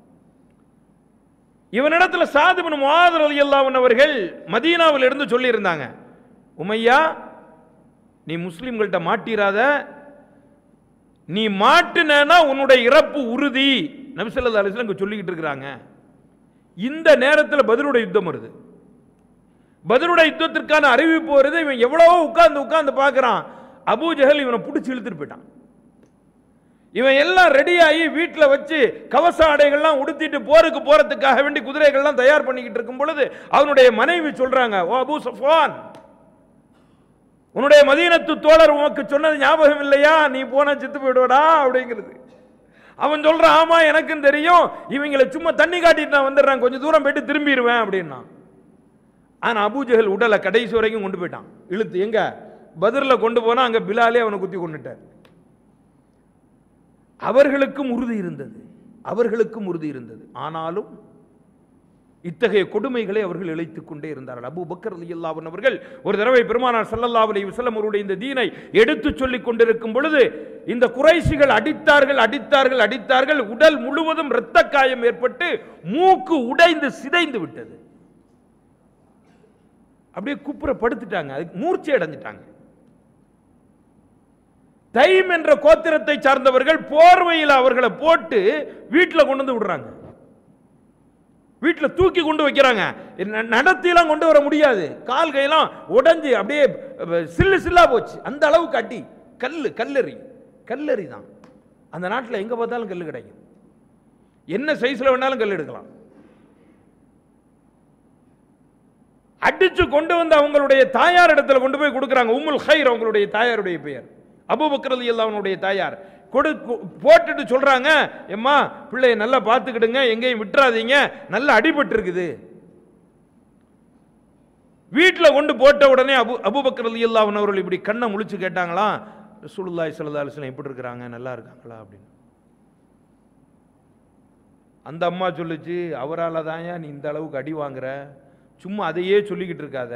இவனிடத்துல சாது பின் முஆத் ரலியல்லாஹு அன்ஹு அவர்கள் மதீனாவில் இருந்து சொல்லி இருந்தாங்க உமையா நீ முஸ்லிம்கள்ட்ட மாட்டிராத நீ மாட்டுனா உன்னுடைய இறப்பு உறுதி நபிசல்லா அலிஸ்லாம் இங்க சொல்லிக்கிட்டு இருக்கிறாங்க இந்த நேரத்தில் பதிலுடைய யுத்தம் வருது பதிலுடைய யுத்தத்திற்கான அறிவிப்பு வருது இவன் எவ்வளவோ உட்கார்ந்து உட்கார்ந்து பார்க்கறான் அபூ ஜஹல் இவனை பிடிச்சி இழுத்துட்டு போயிட்டான் இவன் எல்லாம் ரெடி ஆகி வீட்டில் வச்சு கவச ஆடைகள்லாம் உடுத்திட்டு போருக்கு போறதுக்காக வேண்டி குதிரைகள்லாம் தயார் பண்ணிக்கிட்டு இருக்கும் பொழுது அவனுடைய மனைவி சொல்றாங்க ஓ அபூ சஃப்வான் உன்னுடைய மதீனத்து தோழர் உனக்கு சொன்னது ஞாபகம் இல்லையா நீ போனா செத்து போயிடுவடா அப்படிங்கிறது அவன் சொல்றான் ஆமா எனக்கும் தெரியும் இவங்களை சும்மா தண்ணி காட்டிட்டு நான் வந்துடுறேன் கொஞ்சம் தூரம் போயிட்டு திரும்பிடுவேன் அப்படின்னா ஆனா அபூஜஹல் உடலை கடைசி வரைக்கும் கொண்டு போயிட்டான் இழுத்து எங்க பதிர்ல கொண்டு போனா அங்க பிலாலே அவனை குத்தி கொண்டுட்டார் அவர்களுக்கும் உறுதி இருந்தது அவர்களுக்கும் உறுதி இருந்தது ஆனாலும் இத்தகைய கொடுமைகளை அவர்கள் இழைத்துக் கொண்டே இருந்தார்கள் அபூ பக்கர் ரலியல்லாஹு அன்ஹு அவர்கள் ஒரு தடவை பெருமானார் ஸல்லல்லாஹு அலைஹி வஸல்லம் அவருடைய இந்த தீனை எடுத்துச் சொல்லிக் கொண்டிருக்கும் பொழுது இந்த குறைஷிகள் அடித்தார்கள் அடித்தார்கள் அடித்தார்கள் உடல் முழுவதும் இரத்த காயம் ஏற்பட்டு மூக்கு உடைந்து சிதைந்து விட்டது அப்படியே குப்புற படுத்துட்டாங்க அதுக்கு மூர்ச்சை அடைஞ்சிட்டாங்க தைம் என்ற கோத்திரத்தை சார்ந்தவர்கள் போர்வையில் அவர்களை போட்டு வீட்டில் கொண்டு வந்து விடுறாங்க வீட்டில் தூக்கி கொண்டு வைக்கிறாங்க ந- நடத்திலாம் கொண்டு வர முடியாது கால் கையெல்லாம் உடைஞ்சு அப்படியே அஹ், சில்லு சில்லா போச்சு அந்த அளவுக்கு அடி கல்லு கல்லறி கல்லறி தான் அந்த நாட்டில் எங்க பார்த்தாலும் கல்லு கிடைக்கும் என்ன சைஸ்ல வேணாலும் கல் எடுக்கலாம் அடிச்சு கொண்டு வந்து அவங்களுடைய தாயார் இடத்துல கொண்டு போய் கொடுக்குறாங்க உம்முல் ஹைர் அவங்களுடைய தாயாருடைய பெயர் அபூபக்கர் ரலியல்லாஹு அவனுடைய தாயார் கொடு கொ- போட்டுட்டு சொல்றாங்க எம்மா பிள்ளைய நல்லா பார்த்துக்கிடுங்க எங்கேயும் விட்டுறாதீங்க நல்லா அடிபட்டு இருக்குது வீட்டில் கொண்டு போட்ட உடனே அபு அபூபக்கர் ரலியல்லாஹு அன்ஹு அவர்கள் இப்படி கண்ணை முழிச்சு கேட்டாங்களாம் ரசூலுல்லாஹி ஸல்லல்லாஹு அலைஹி வஸல்லம் எப்படி இருக்கிறாங்க நல்லா இருக்காங்களா அப்படின்னு அந்த அம்மா சொல்லுச்சு அவரால் தான்யா நீ இந்த அளவுக்கு அடி வாங்குற சும்மா அதையே சொல்லிக்கிட்டு இருக்காத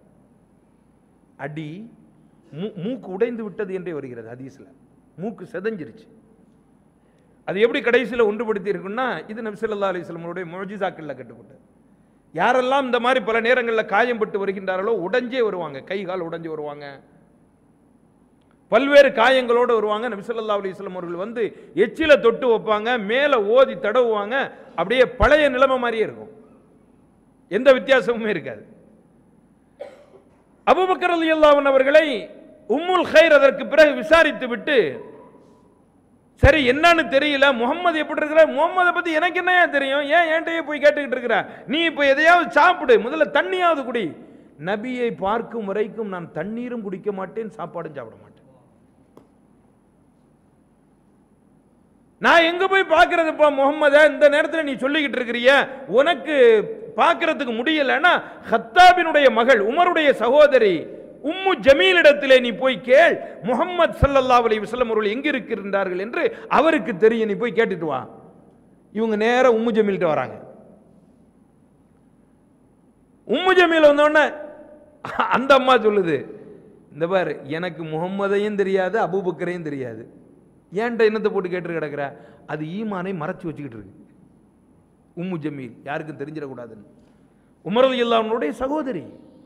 அடி மூ- மூக்கு உடைந்து விட்டது என்றே வருகிறது ஹதீஸ்ல மூக்கு செதஞ்சிருச்சு அது எப்படி கடைசியில் ஒன்றுபடுத்தி இருக்குன்னா இது நபி ஸல்லல்லாஹு அலைஹி வஸல்லமுடைய முஜிசாக்கள்ல கட்டுப்பட்டது யாரெல்லாம் இந்த மாதிரி பல நேரங்களில் காயம்பட்டு வருகின்றார்களோ உடைஞ்சே வருவாங்க கை கால் உடைஞ்சு வருவாங்க பல்வேறு காயங்களோடு வருவாங்க நபி ஸல்லல்லாஹு அலைஹி வஸல்லம் அவர்கள் வந்து எச்சில தொட்டு வைப்பாங்க மேலே ஓதி தடவுவாங்க அப்படியே பழைய நிலைமை மாதிரியே இருக்கும் எந்த வித்தியாசமுமே இருக்காது அபூபக்கர் ரலியல்லாஹு அன்ஹு அவர்களை உம்முல் ஹைர் அதற்கு பிறகு விசாரித்து விட்டு சரி என்னன்னு தெரியல முகம்மது எப்படி இருக்கிற முகம்மதை பத்தி எனக்கு என்னையா தெரியும் ஏன் என்கிட்டயே போய் கேட்டுக்கிட்டு இருக்கிற நீ இப்போ எதையாவது சாப்பிடு முதல்ல தண்ணியாவது குடி நபியை பார்க்கும் வரைக்கும் நான் தண்ணீரும் குடிக்க மாட்டேன் சாப்பாடும் சாப்பிட மாட்டேன் நான் எங்க போய் பார்க்கறதுப்பா முகம்மத இந்த நேரத்தில் நீ சொல்லிக்கிட்டு இருக்கிறிய உனக்கு பார்க்கறதுக்கு முடியலன்னா ஹத்தாபினுடைய மகள் உமருடைய சகோதரி உம்மு ஜமீலிடத்திலே நீ போய் கேள் முகம்மது ஸல்லல்லாஹு அலைஹி வஸல்லம் அவர்கள் எங்க இருக்கின்றார்கள் என்று அவருக்கு தெரியும் நீ போய் கேட்டுட்டு வா இவங்க நேரா உம்மு ஜமீல்கிட்ட வராங்க உம்மு ஜமீல் வந்தோடனே அந்த அம்மா சொல்லுது இந்த பாரு எனக்கு முகம்மதையும் தெரியாது அபூபக்கரையும் தெரியாது ஏன்ட்ட என்னத்தை போட்டு கேட்டு கிடக்குற அது ஈமானை மறைச்சு வச்சுக்கிட்டு இருக்கு உம்மு ஜமீல் யாருக்கும் தெரிஞ்சிடக்கூடாதுன்னு உமரது இல்லாமனுடைய சகோதரி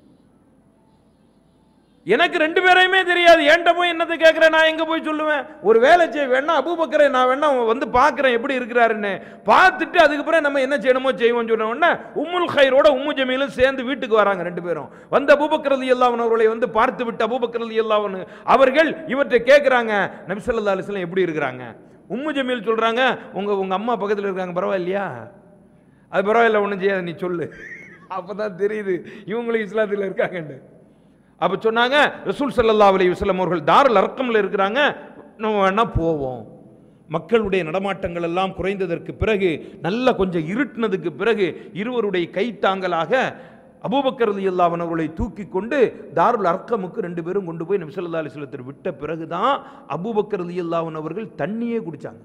எனக்கு ரெண்டு பேரையுமே தெரியாது என்கிட்ட போய் என்னத்தை கேட்குறேன் நான் எங்கே போய் சொல்லுவேன் ஒரு வேலை செய்ய வேணா அபூபக்கரை நான் வேணா வந்து பார்க்குறேன் எப்படி இருக்கிறாருன்னு பார்த்துட்டு அதுக்கப்புறம் நம்ம என்ன செய்யணுமோ செய்வோம்னு சொன்ன உடனே உம்முல் ஹைரோட உம்மு ஜமீலும் சேர்ந்து வீட்டுக்கு வராங்க ரெண்டு பேரும் வந்து அபூபக்கரது இல்லாமன் அவர்களை வந்து பார்த்து விட்டு அபூபக்கரது இல்லாமன் அவர்கள் இவற்றை கேட்குறாங்க நபிசல்லா அலிஸ்லாம் எப்படி இருக்கிறாங்க உம்மு ஜமீல் சொல்கிறாங்க உங்கள் உங்கள் அம்மா பக்கத்தில் இருக்காங்க பரவாயில்லையா அது பரவாயில்ல ஒன்றும் செய்யாது நீ சொல்லு அப்போ தான் தெரியுது இவங்களும் இஸ்லாத்தில் இருக்காங்கன்னு அப்போ சொன்னாங்க ரசூல் ஸல்லல்லாஹு அலைஹி வஸல்லம் அவர்கள் தாருல் அர்க்கமில் இருக்கிறாங்க நம்ம வேணா போவோம் மக்களுடைய நடமாட்டங்கள் எல்லாம் குறைந்ததற்கு பிறகு நல்ல கொஞ்சம் இருட்டினதுக்கு பிறகு இருவருடைய கைத்தாங்கலாக அபூபக்கர் ரலியல்லாஹு அன்ஹு அவர்களை தூக்கி கொண்டு தாருல் அர்க்கமுக்கு ரெண்டு பேரும் கொண்டு போய் நபி ஸல்லல்லாஹு அலைஹி வஸல்லத்தில் விட்ட பிறகு தான் அபூபக்கர் ரலியல்லாஹு அன்ஹு அவர்கள் தண்ணியே குடிச்சாங்க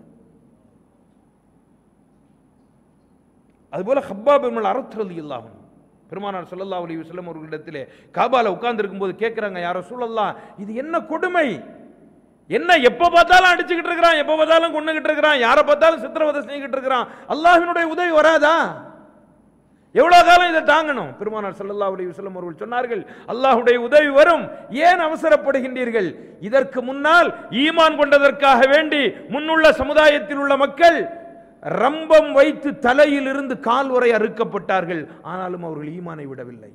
அதுபோல ஹப்பாப் இப்னுல் அரத் ரலியல்லாஹு அன்ஹு பெருமானார் ஸல்லல்லாஹு அலைஹி வஸல்லம் அவர்களிடத்திலே காபால உட்கார்ந்து இருக்கும்போது கேட்குறாங்க யார ரசூலல்லாஹ் இது என்ன கொடுமை என்ன எப்போ பார்த்தாலும் அடிச்சுக்கிட்டு இருக்கிறான் எப்போ பார்த்தாலும் கொண்டுகிட்டு இருக்கிறான் யாரை பார்த்தாலும் சித்திரவதை செஞ்சுக்கிட்டு இருக்கிறான் அல்லாஹ்வினுடைய உதவி வராதா எவ்வளவு காலம் இதை தாங்கணும் பெருமானார் ஸல்லல்லாஹு அலைஹி வஸல்லம் அவர்கள் சொன்னார்கள் அல்லாஹ்வுடைய உதவி வரும் ஏன் அவசரப்படுகின்றீர்கள் இதற்கு முன்னால் ஈமான் கொண்டதற்காக வேண்டி முன்னுள்ள சமுதாயத்தில் உள்ள மக்கள் ரம்பம் வைத்து தலையில் இருந்து கால் வரை அறுக்கப்பட்டார்கள் ஆனாலும் அவர்கள் ஈமானை விடவில்லை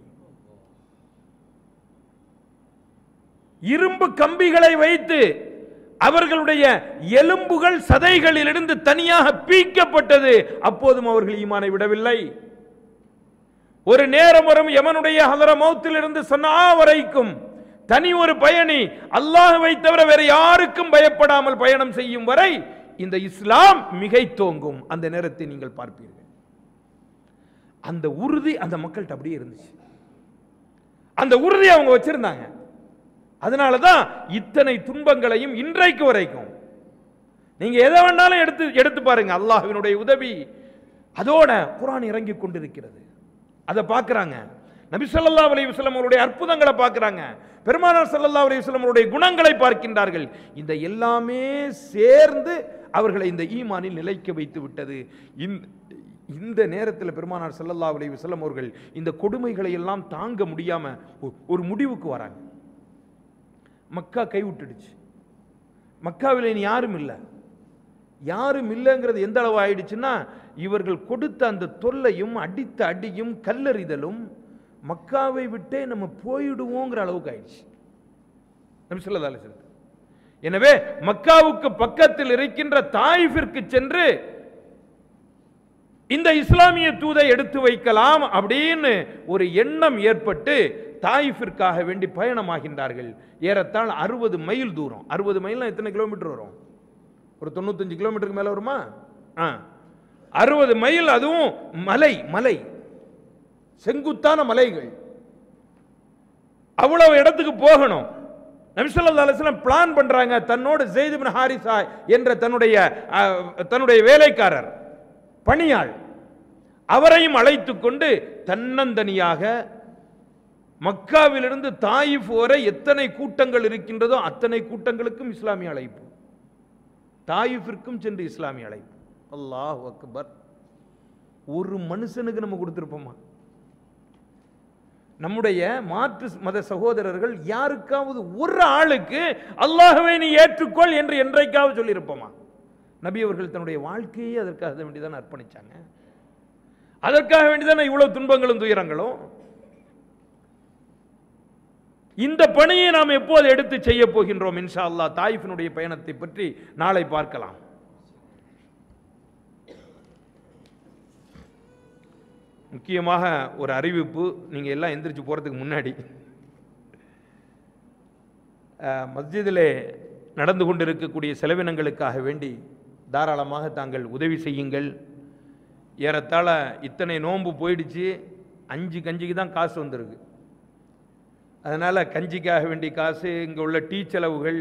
இரும்பு கம்பிகளை வைத்து அவர்களுடைய எலும்புகள் சதைகளிலிருந்து தனியாக பீக்கப்பட்டது அப்போதும் அவர்கள் ஈமானை விடவில்லை ஒரு நேரம் வரும் யமனுடைய ஹதர மௌத்திலிருந்து சன்னா வரைக்கும் தனி ஒரு பயணி அல்லாஹ்வை தவிர வேற யாருக்கும் பயப்படாமல் பயணம் செய்யும் வரை இந்த இஸ்லாம் மிகைத்தோங்கும் அந்த நேரத்தை நீங்கள் பார்ப்பீர்கள் அந்த உறுதி அந்த மக்கள்கிட்ட அப்படியே இருந்துச்சு அந்த உறுதி அவங்க வச்சிருந்தாங்க அதனால தான் இத்தனை துன்பங்களையும் இன்றைக்கு வரைக்கும் நீங்க எதை வேணாலும் எடுத்து எடுத்து பாருங்க அல்லாஹ்வினுடைய உதவி அதோட குர்ஆன் இறங்கி கொண்டிருக்கிறது அதை பார்க்கறாங்க நபி ஸல்லல்லாஹு அலைஹி வஸல்லம் அவருடைய அற்புதங்களை பார்க்கறாங்க பெருமானார் ஸல்லல்லாஹு அலைஹி வஸல்லம் அவருடைய குணங்களை பார்க்கின்றார்கள் இந்த எல்லாமே சேர்ந்து அவர்களை இந்த ஈமானில் நிலைக்க வைத்து விட்டது இந்த இந்த நேரத்தில் பெருமானார் ஸல்லல்லாஹு அலைஹி வஸல்லம் அவர்கள் இந்த கொடுமைகளை எல்லாம் தாங்க முடியாம ஒ- ஒரு முடிவுக்கு வராங்க மக்கா கைவிட்டுடுச்சு மக்காவில் இனி யாரும் இல்லை யாரும் இல்லைங்கிறது எந்த அளவு ஆயிடுச்சுன்னா இவர்கள் கொடுத்த அந்த தொல்லையும் அடித்த அடியும் கல்லறிதலும் மக்காவை விட்டே நம்ம போயிடுவோங்கிற அளவுக்கு ஆயிடுச்சு நபி ஸல்லல்லாஹு அலைஹி வஸல்லம் எனவே மக்காவுக்கு பக்கத்தில் இருக்கின்ற தாயிஃபிற்கு சென்று இந்த இஸ்லாமிய தூதை எடுத்து வைக்கலாம் அப்படின்னு ஒரு எண்ணம் ஏற்பட்டு தாயிஃபிற்காக வேண்டி பயணமாகின்றார்கள் ஏறத்தாழ அறுபது மைல் தூரம் அறுபது மைல்னா எத்தனை கிலோமீட்டர் வரும் ஒரு தொண்ணூத்தஞ்சு கிலோமீட்டருக்கு மேல வருமா ஆ அறுபது மைல் அதுவும் மலை மலை செங்குத்தான மலைகள் அவ்வளவு இடத்துக்கு போகணும் நபிசல்லா அலிஸ்லாம் பிளான் பண்றாங்க தன்னோடு ஜெயித் பின் ஹாரிசா என்ற தன்னுடைய அஹ், தன்னுடைய வேலைக்காரர் பணியாள் அவரையும் அழைத்துக் கொண்டு தன்னந்தனியாக மக்காவிலிருந்து தாயிஃப் வரை எத்தனை கூட்டங்கள் இருக்கின்றதோ அத்தனை கூட்டங்களுக்கும் இஸ்லாமிய அழைப்பு தாயிஃபிற்கும் சென்று இஸ்லாமிய அழைப்பு அல்லாஹ் அக்பர் ஒரு மனுஷனுக்கு நம்ம கொடுத்திருப்போமா நம்முடைய மாற்று மத சகோதரர்கள் யாருக்காவது ஒரு ஆளுக்கு அல்லாஹ்வை நீ ஏற்றுக்கொள் என்று என்றைக்காவது சொல்லியிருப்போமா நபி அவர்கள் தன்னுடைய வாழ்க்கையை அதற்காக வேண்டிதான் அர்ப்பணிச்சாங்க அதற்காக வேண்டிதானே இவ்வளவு துன்பங்களும் துயரங்களும் இந்த பணியை நாம் எப்போது எடுத்து செய்ய போகின்றோம் இன்ஷா அல்லாஹ் தாயிஃபினுடைய பயணத்தை பற்றி நாளை பார்க்கலாம் முக்கியமாக ஒரு அறிவிப்பு நீங்கள் எல்லாம் எந்திரிச்சு போகிறதுக்கு முன்னாடி அஹ், மஸ்ஜிதிலே நடந்து கொண்டிருக்கக்கூடிய செலவினங்களுக்காக வேண்டி தாராளமாக தாங்கள் உதவி செய்யுங்கள் ஏறத்தாழ இத்தனை நோன்பு போயிடுச்சு அஞ்சு கஞ்சிக்கு தான் காசு வந்திருக்கு அதனால் கஞ்சிக்காக வேண்டிய காசு இங்கே உள்ள டீ செலவுகள்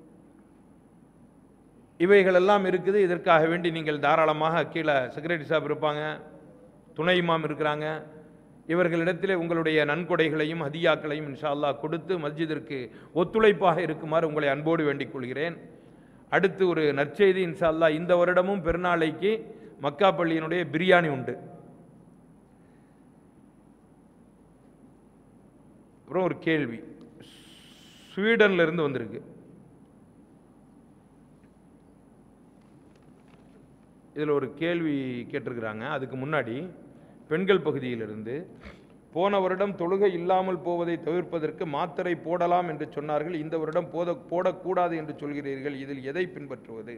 இவைகளெல்லாம் இருக்குது இதற்காக வேண்டி நீங்கள் தாராளமாக கீழே செக்ரட்டரி சாப் இருப்பாங்க துணை இமாம் இருக்கிறாங்க இவர்களிடத்திலே உங்களுடைய நன்கொடைகளையும் ஹதியாக்களையும் இன்ஷா அல்லாஹ் கொடுத்து மஸ்ஜிதிற்கு ஒத்துழைப்பாக இருக்குமாறு உங்களை அன்போடு வேண்டிக் கொள்கிறேன் அடுத்து ஒரு நற்செய்தி இன்ஷா அல்லாஹ் இந்த வருடமும் பெருநாளைக்கு மக்கா பள்ளியினுடைய பிரியாணி உண்டு அப்புறம் ஒரு கேள்வி ஸ்வீடன்ல இருந்து வந்திருக்கு இதில் ஒரு கேள்வி கேட்டிருக்கிறாங்க அதுக்கு முன்னாடி பெண்கள் பகுதியிலிருந்து போன வருடம் தொழுகை இல்லாமல் போவதை தவிர்ப்பதற்கு மாத்திரை போடலாம் என்று சொன்னார்கள் இந்த வருடம் போத போடக்கூடாது என்று சொல்கிறீர்கள் இதில் எதை பின்பற்றுவது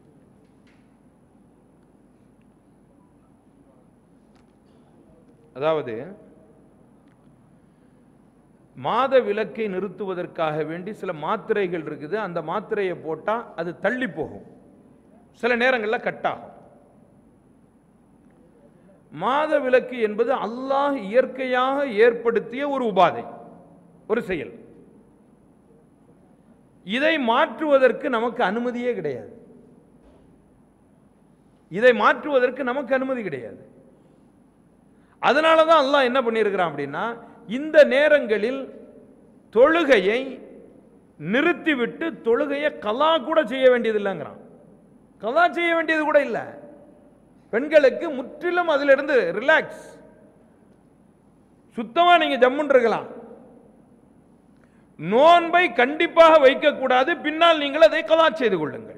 அதாவது மாத விலக்கை நிறுத்துவதற்காக வேண்டி சில மாத்திரைகள் இருக்குது அந்த மாத்திரையை போட்டால் அது தள்ளி போகும் சில நேரங்களில் கட் ஆகும் மாத விலக்கு என்பது அல்லாஹ் இயற்கையாக ஏற்படுத்திய ஒரு உபாதை ஒரு செயல் இதை மாற்றுவதற்கு நமக்கு அனுமதியே கிடையாது இதை மாற்றுவதற்கு நமக்கு அனுமதி கிடையாது அதனால தான் அல்லாஹ் என்ன பண்ணியிருக்கிறான் அப்படின்னா இந்த நேரங்களில் தொழுகையை நிறுத்திவிட்டு தொழுகையை கலா கூட செய்ய வேண்டியது இல்லைங்கிறான் கலா செய்ய வேண்டியது கூட இல்லை பெண்களுக்கு முற்றிலும் அதிலிருந்து ரிலாக்ஸ் சுத்தமா நீங்க ஜம்முன்னு இருக்கலாம் நோன்பை கண்டிப்பாக வைக்கக்கூடாது பின்னால் நீங்கள் அதை கலா செய்து கொள்ளுங்கள்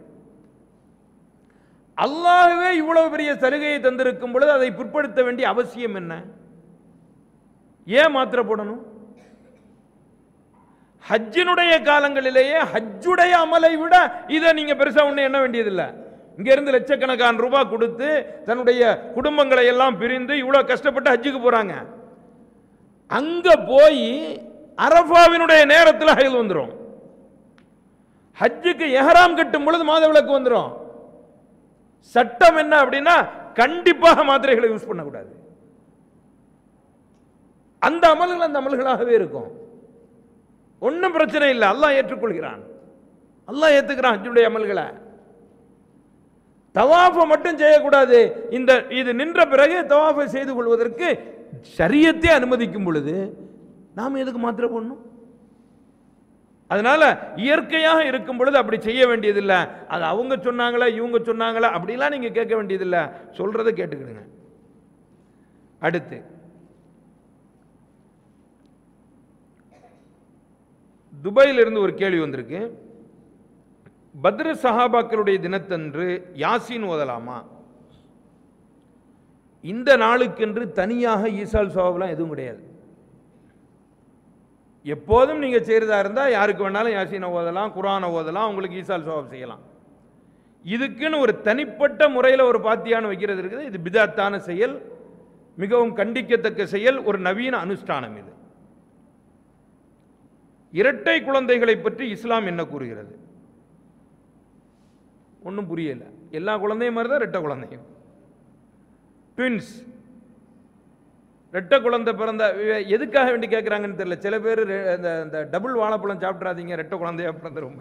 அல்லாஹ்வே இவ்வளவு பெரிய சலுகையை தந்திருக்கும் பொழுது அதை பிற்படுத்த வேண்டிய அவசியம் என்ன ஏன் மாத்திரை போடணும் ஹஜ்ஜினுடைய காலங்களிலேயே ஹஜ்ஜுடைய அமலை விட இதை நீங்க பெருசா ஒண்ணு எண்ண வேண்டியதில்லை இங்க இருந்து லட்சக்கணக்கான ரூபாய் கொடுத்து தன்னுடைய குடும்பங்களை எல்லாம் பிரிந்து இவ்வளவு கஷ்டப்பட்டு ஹஜ்ஜுக்கு போறாங்க அங்க போய் அரபாவினுடைய நேரத்தில் ஹயல் வந்துடும் ஹஜ்ஜுக்கு எஹராம் கட்டும் பொழுது மாதவிலக்கு வந்துடும் சட்டம் என்ன அப்படின்னா கண்டிப்பாக மாத்திரைகளை யூஸ் பண்ணக்கூடாது அந்த அமல்கள் அந்த அமல்களாகவே இருக்கும் ஒன்றும் பிரச்சனை இல்லை அல்லாஹ் ஏற்றுக்கொள்கிறான் அல்லாஹ் ஏத்துக்கிறான் ஹஜ்ஜுடைய அமல்களை தவாஃபை மட்டும் செய்யக்கூடாது இந்த இது நின்ற பிறகு தவாஃபை செய்து கொள்வதற்கு சரியத்தை அனுமதிக்கும் பொழுது நாம் எதுக்கு மாத்திரை போடணும் அதனால இயற்கையாக இருக்கும் பொழுது அப்படி செய்ய வேண்டியதில்லை அது அவங்க சொன்னாங்களா இவங்க சொன்னாங்களா அப்படிலாம் நீங்க கேட்க வேண்டியதில்லை சொல்றதை கேட்டுக்கிடுங்க அடுத்து துபாயில இருந்து ஒரு கேள்வி வந்திருக்கு பத்ர சஹாபாக்களுடைய தினத்தன்று யாசின் ஓதலாமா இந்த நாளுக்கென்று தனியாக ஈசால் சவாபெலாம் எதுவும் கிடையாது எப்போதும் நீங்க செய்யறதா இருந்தா யாருக்கு வேணாலும் யாசீனை ஓதலாம் குரானை ஓதலாம் உங்களுக்கு ஈசால் சவாப் செய்யலாம் இதுக்குன்னு ஒரு தனிப்பட்ட முறையில் ஒரு பாத்தியானம் வைக்கிறது இருக்குது இது பிதாத்தான செயல் மிகவும் கண்டிக்கத்தக்க செயல் ஒரு நவீன அனுஷ்டானம் இது இரட்டை குழந்தைகளை பற்றி இஸ்லாம் என்ன கூறுகிறது ஒன்றும் புரியல எல்லா குழந்தையும் மாதிரி தான் ரெட்டை குழந்தையும் ட்வின்ஸ் ரெட்டை குழந்தை பிறந்த இவ- எதுக்காக வேண்டி கேட்குறாங்கன்னு தெரியல சில பேர் ரெ- இந்த இந்த டபுள் வாழைப்பழம் சாப்பிட்றாதீங்க ரெட்டை குழந்தையா பிறந்துரும்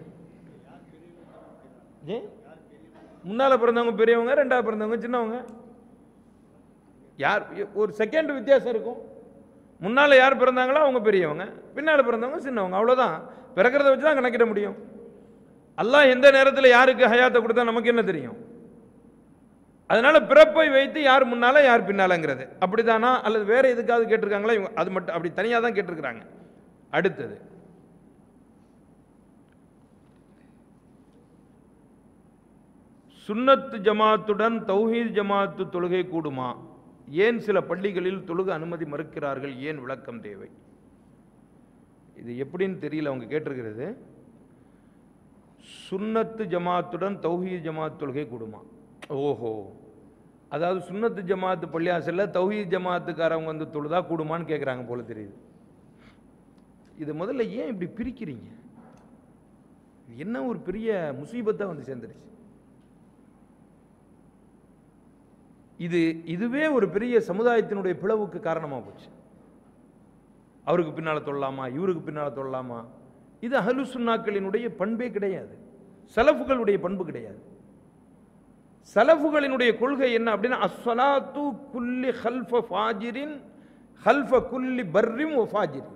ஏ முன்னால் பிறந்தவங்க பெரியவங்க ரெண்டாவது பிறந்தவங்க சின்னவங்க யார் ஒரு செகண்ட் வித்தியாசம் இருக்கும் முன்னால் யார் பிறந்தாங்களோ அவங்க பெரியவங்க பின்னால் பிறந்தவங்க சின்னவங்க அவ்வளோதான் பிறக்கிறத வச்சு தான் கணக்கிட முடியும் அல்லாஹ் எந்த நேரத்தில் யாருக்கு ஹயாத்தை கொடுத்தா நமக்கு என்ன தெரியும் அதனால பிறப்பை வைத்து யார் முன்னால யார் பின்னாலங்கிறது அப்படிதானா அல்லது வேற எதுக்காவது கேட்டிருக்காங்களா இவங்க அது மட்டும் அப்படி தனியாக தான் கேட்டிருக்கிறாங்க அடுத்தது சுன்னத்து ஜமாத்துடன் தௌஹீத் ஜமாத்து தொழுகை கூடுமா ஏன் சில பள்ளிகளில் தொழுக அனுமதி மறுக்கிறார்கள் ஏன் விளக்கம் தேவை இது எப்படின்னு தெரியல அவங்க கேட்டிருக்கிறது சுன்னத்து ஜமாத்துடன் தௌஹீத் ஜமாத் தொழுகை கூடுமா ஓஹோ அதாவது சுன்னத்து ஜமாத்து பள்ளியாசல்ல தௌஹீத் ஜமாத்துக்காரவங்க வந்து தொழுதா கூடுமான்னு கேட்குறாங்க போல தெரியுது இது முதல்ல ஏன் இப்படி பிரிக்கிறீங்க இது என்ன ஒரு பெரிய முசீபத்தா வந்து சேர்ந்துருச்சு இது இதுவே ஒரு பெரிய சமுதாயத்தினுடைய பிளவுக்கு காரணமா போச்சு அவருக்கு பின்னால தொழலாமா இவருக்கு பின்னால தொழலாமா இது அஹ்லு சுன்னாக்களினுடைய பண்பே கிடையாது சலஃபுகளுடைய பண்பு கிடையாது சலஃபுகளினுடைய கொள்கை என்ன அப்படின்னா அஸ்ஸலாத்து குல்லி ஹல்ஃப ஃபாஜிரின் ஹல்ஃப குல்லி பர்ரிம் ஒ ஃபாஜிரின்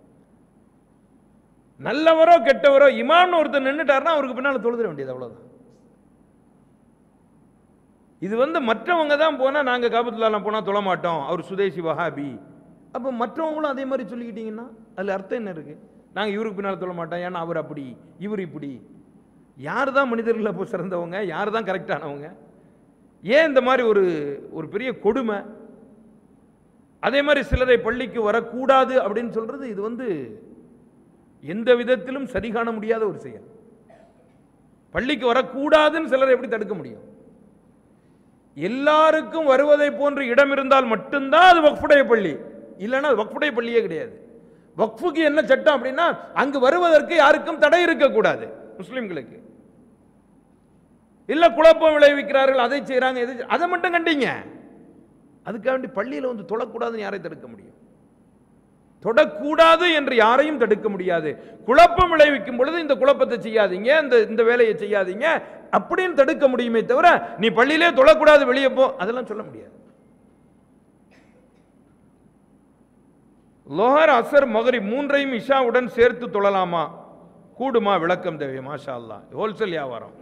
நல்லவரோ கெட்டவரோ இமாம்னு ஒருத்தர் நின்னுட்டாருன்னா அவருக்கு பின்னால தொழுத வேண்டியது அவ்வளவுதான் இது வந்து மற்றவங்க தான் போனால் நாங்கள் காபத்துலாலாம் போனால் தொழ மாட்டோம் அவர் சுதேசி வஹாபி அப்போ மற்றவங்களும் அதே மாதிரி சொல்லிக்கிட்டீங்கன்னா அதில் அர்த்தம் என்ன இருக்குது நாங்கள் இவருக்கு பின்னால் தொழ மாட்டோம் ஏன்னா அவர் அப்படி இவர் இப்படி யார் தான் மனிதர்களில் இப்போ சிறந்தவங்க யார் தான் கரெக்டானவங்க ஏன் இந்த மாதிரி ஒரு ஒரு பெரிய கொடுமை அதே மாதிரி சிலரை பள்ளிக்கு வரக்கூடாது அப்படின்னு சொல்றது இது வந்து எந்த விதத்திலும் சரி காண முடியாத ஒரு செயல் பள்ளிக்கு வரக்கூடாதுன்னு சிலரை எப்படி தடுக்க முடியும் எல்லாருக்கும் வருவதை போன்ற இடம் இருந்தால் மட்டும்தான் அது வக்ஃபுடைய பள்ளி இல்லைன்னா அது வக்ஃபுடைய பள்ளியே கிடையாது வக்ஃபுக்கு என்ன சட்டம் அப்படின்னா அங்கு வருவதற்கு யாருக்கும் தடை இருக்கக்கூடாது முஸ்லிம்களுக்கு இல்ல குழப்பம் விளைவிக்கிறார்கள் அதை செய்றாங்க இதை செய்- அதை மட்டும் கண்டீங்க அதுக்காக வேண்டி பள்ளியில் வந்து தொடக்கூடாதுன்னு யாரை தடுக்க முடியும் தொடக்கூடாது என்று யாரையும் தடுக்க முடியாது குழப்பம் விளைவிக்கும் பொழுது இந்த குழப்பத்தை செய்யாதீங்க இந்த இந்த வேலையை செய்யாதீங்க அப்படின்னு தடுக்க முடியுமே தவிர நீ பள்ளியிலே தொழக்கூடாது வெளியே போ அதெல்லாம் சொல்ல முடியாது லோஹர் அசர் மகரி மூன்றையும் இஷாவுடன் சேர்த்து தொழலாமா கூடுமா விளக்கம் தேவை மாஷா அல்லாஹ் ஹோல்சேல் வியாபாரம்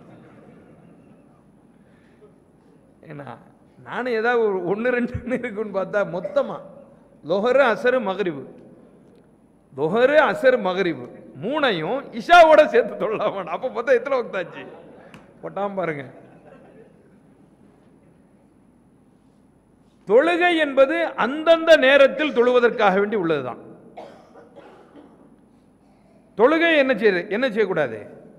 ஏன்னா நானும் ஏதாவது ஒரு ஒன்று ரெண்டு இருக்குன்னு பார்த்தா மொத்தமா லொஹரு அசரு மகரிபு லொஹரு அசர் மகரிபு மூணையும் இஷாவோட சேர்த்து தொழலாமா அப்போ பார்த்தா எத்தனை வக்தாச்சு போட்டாம பாருங்க தொழுகை என்பது அந்தந்த நேரத்தில் தொழுவதற்காக வேண்டி உள்ளதுதான் தொழுகை என்ன செய்யுது என்ன செய்யக்கூடாது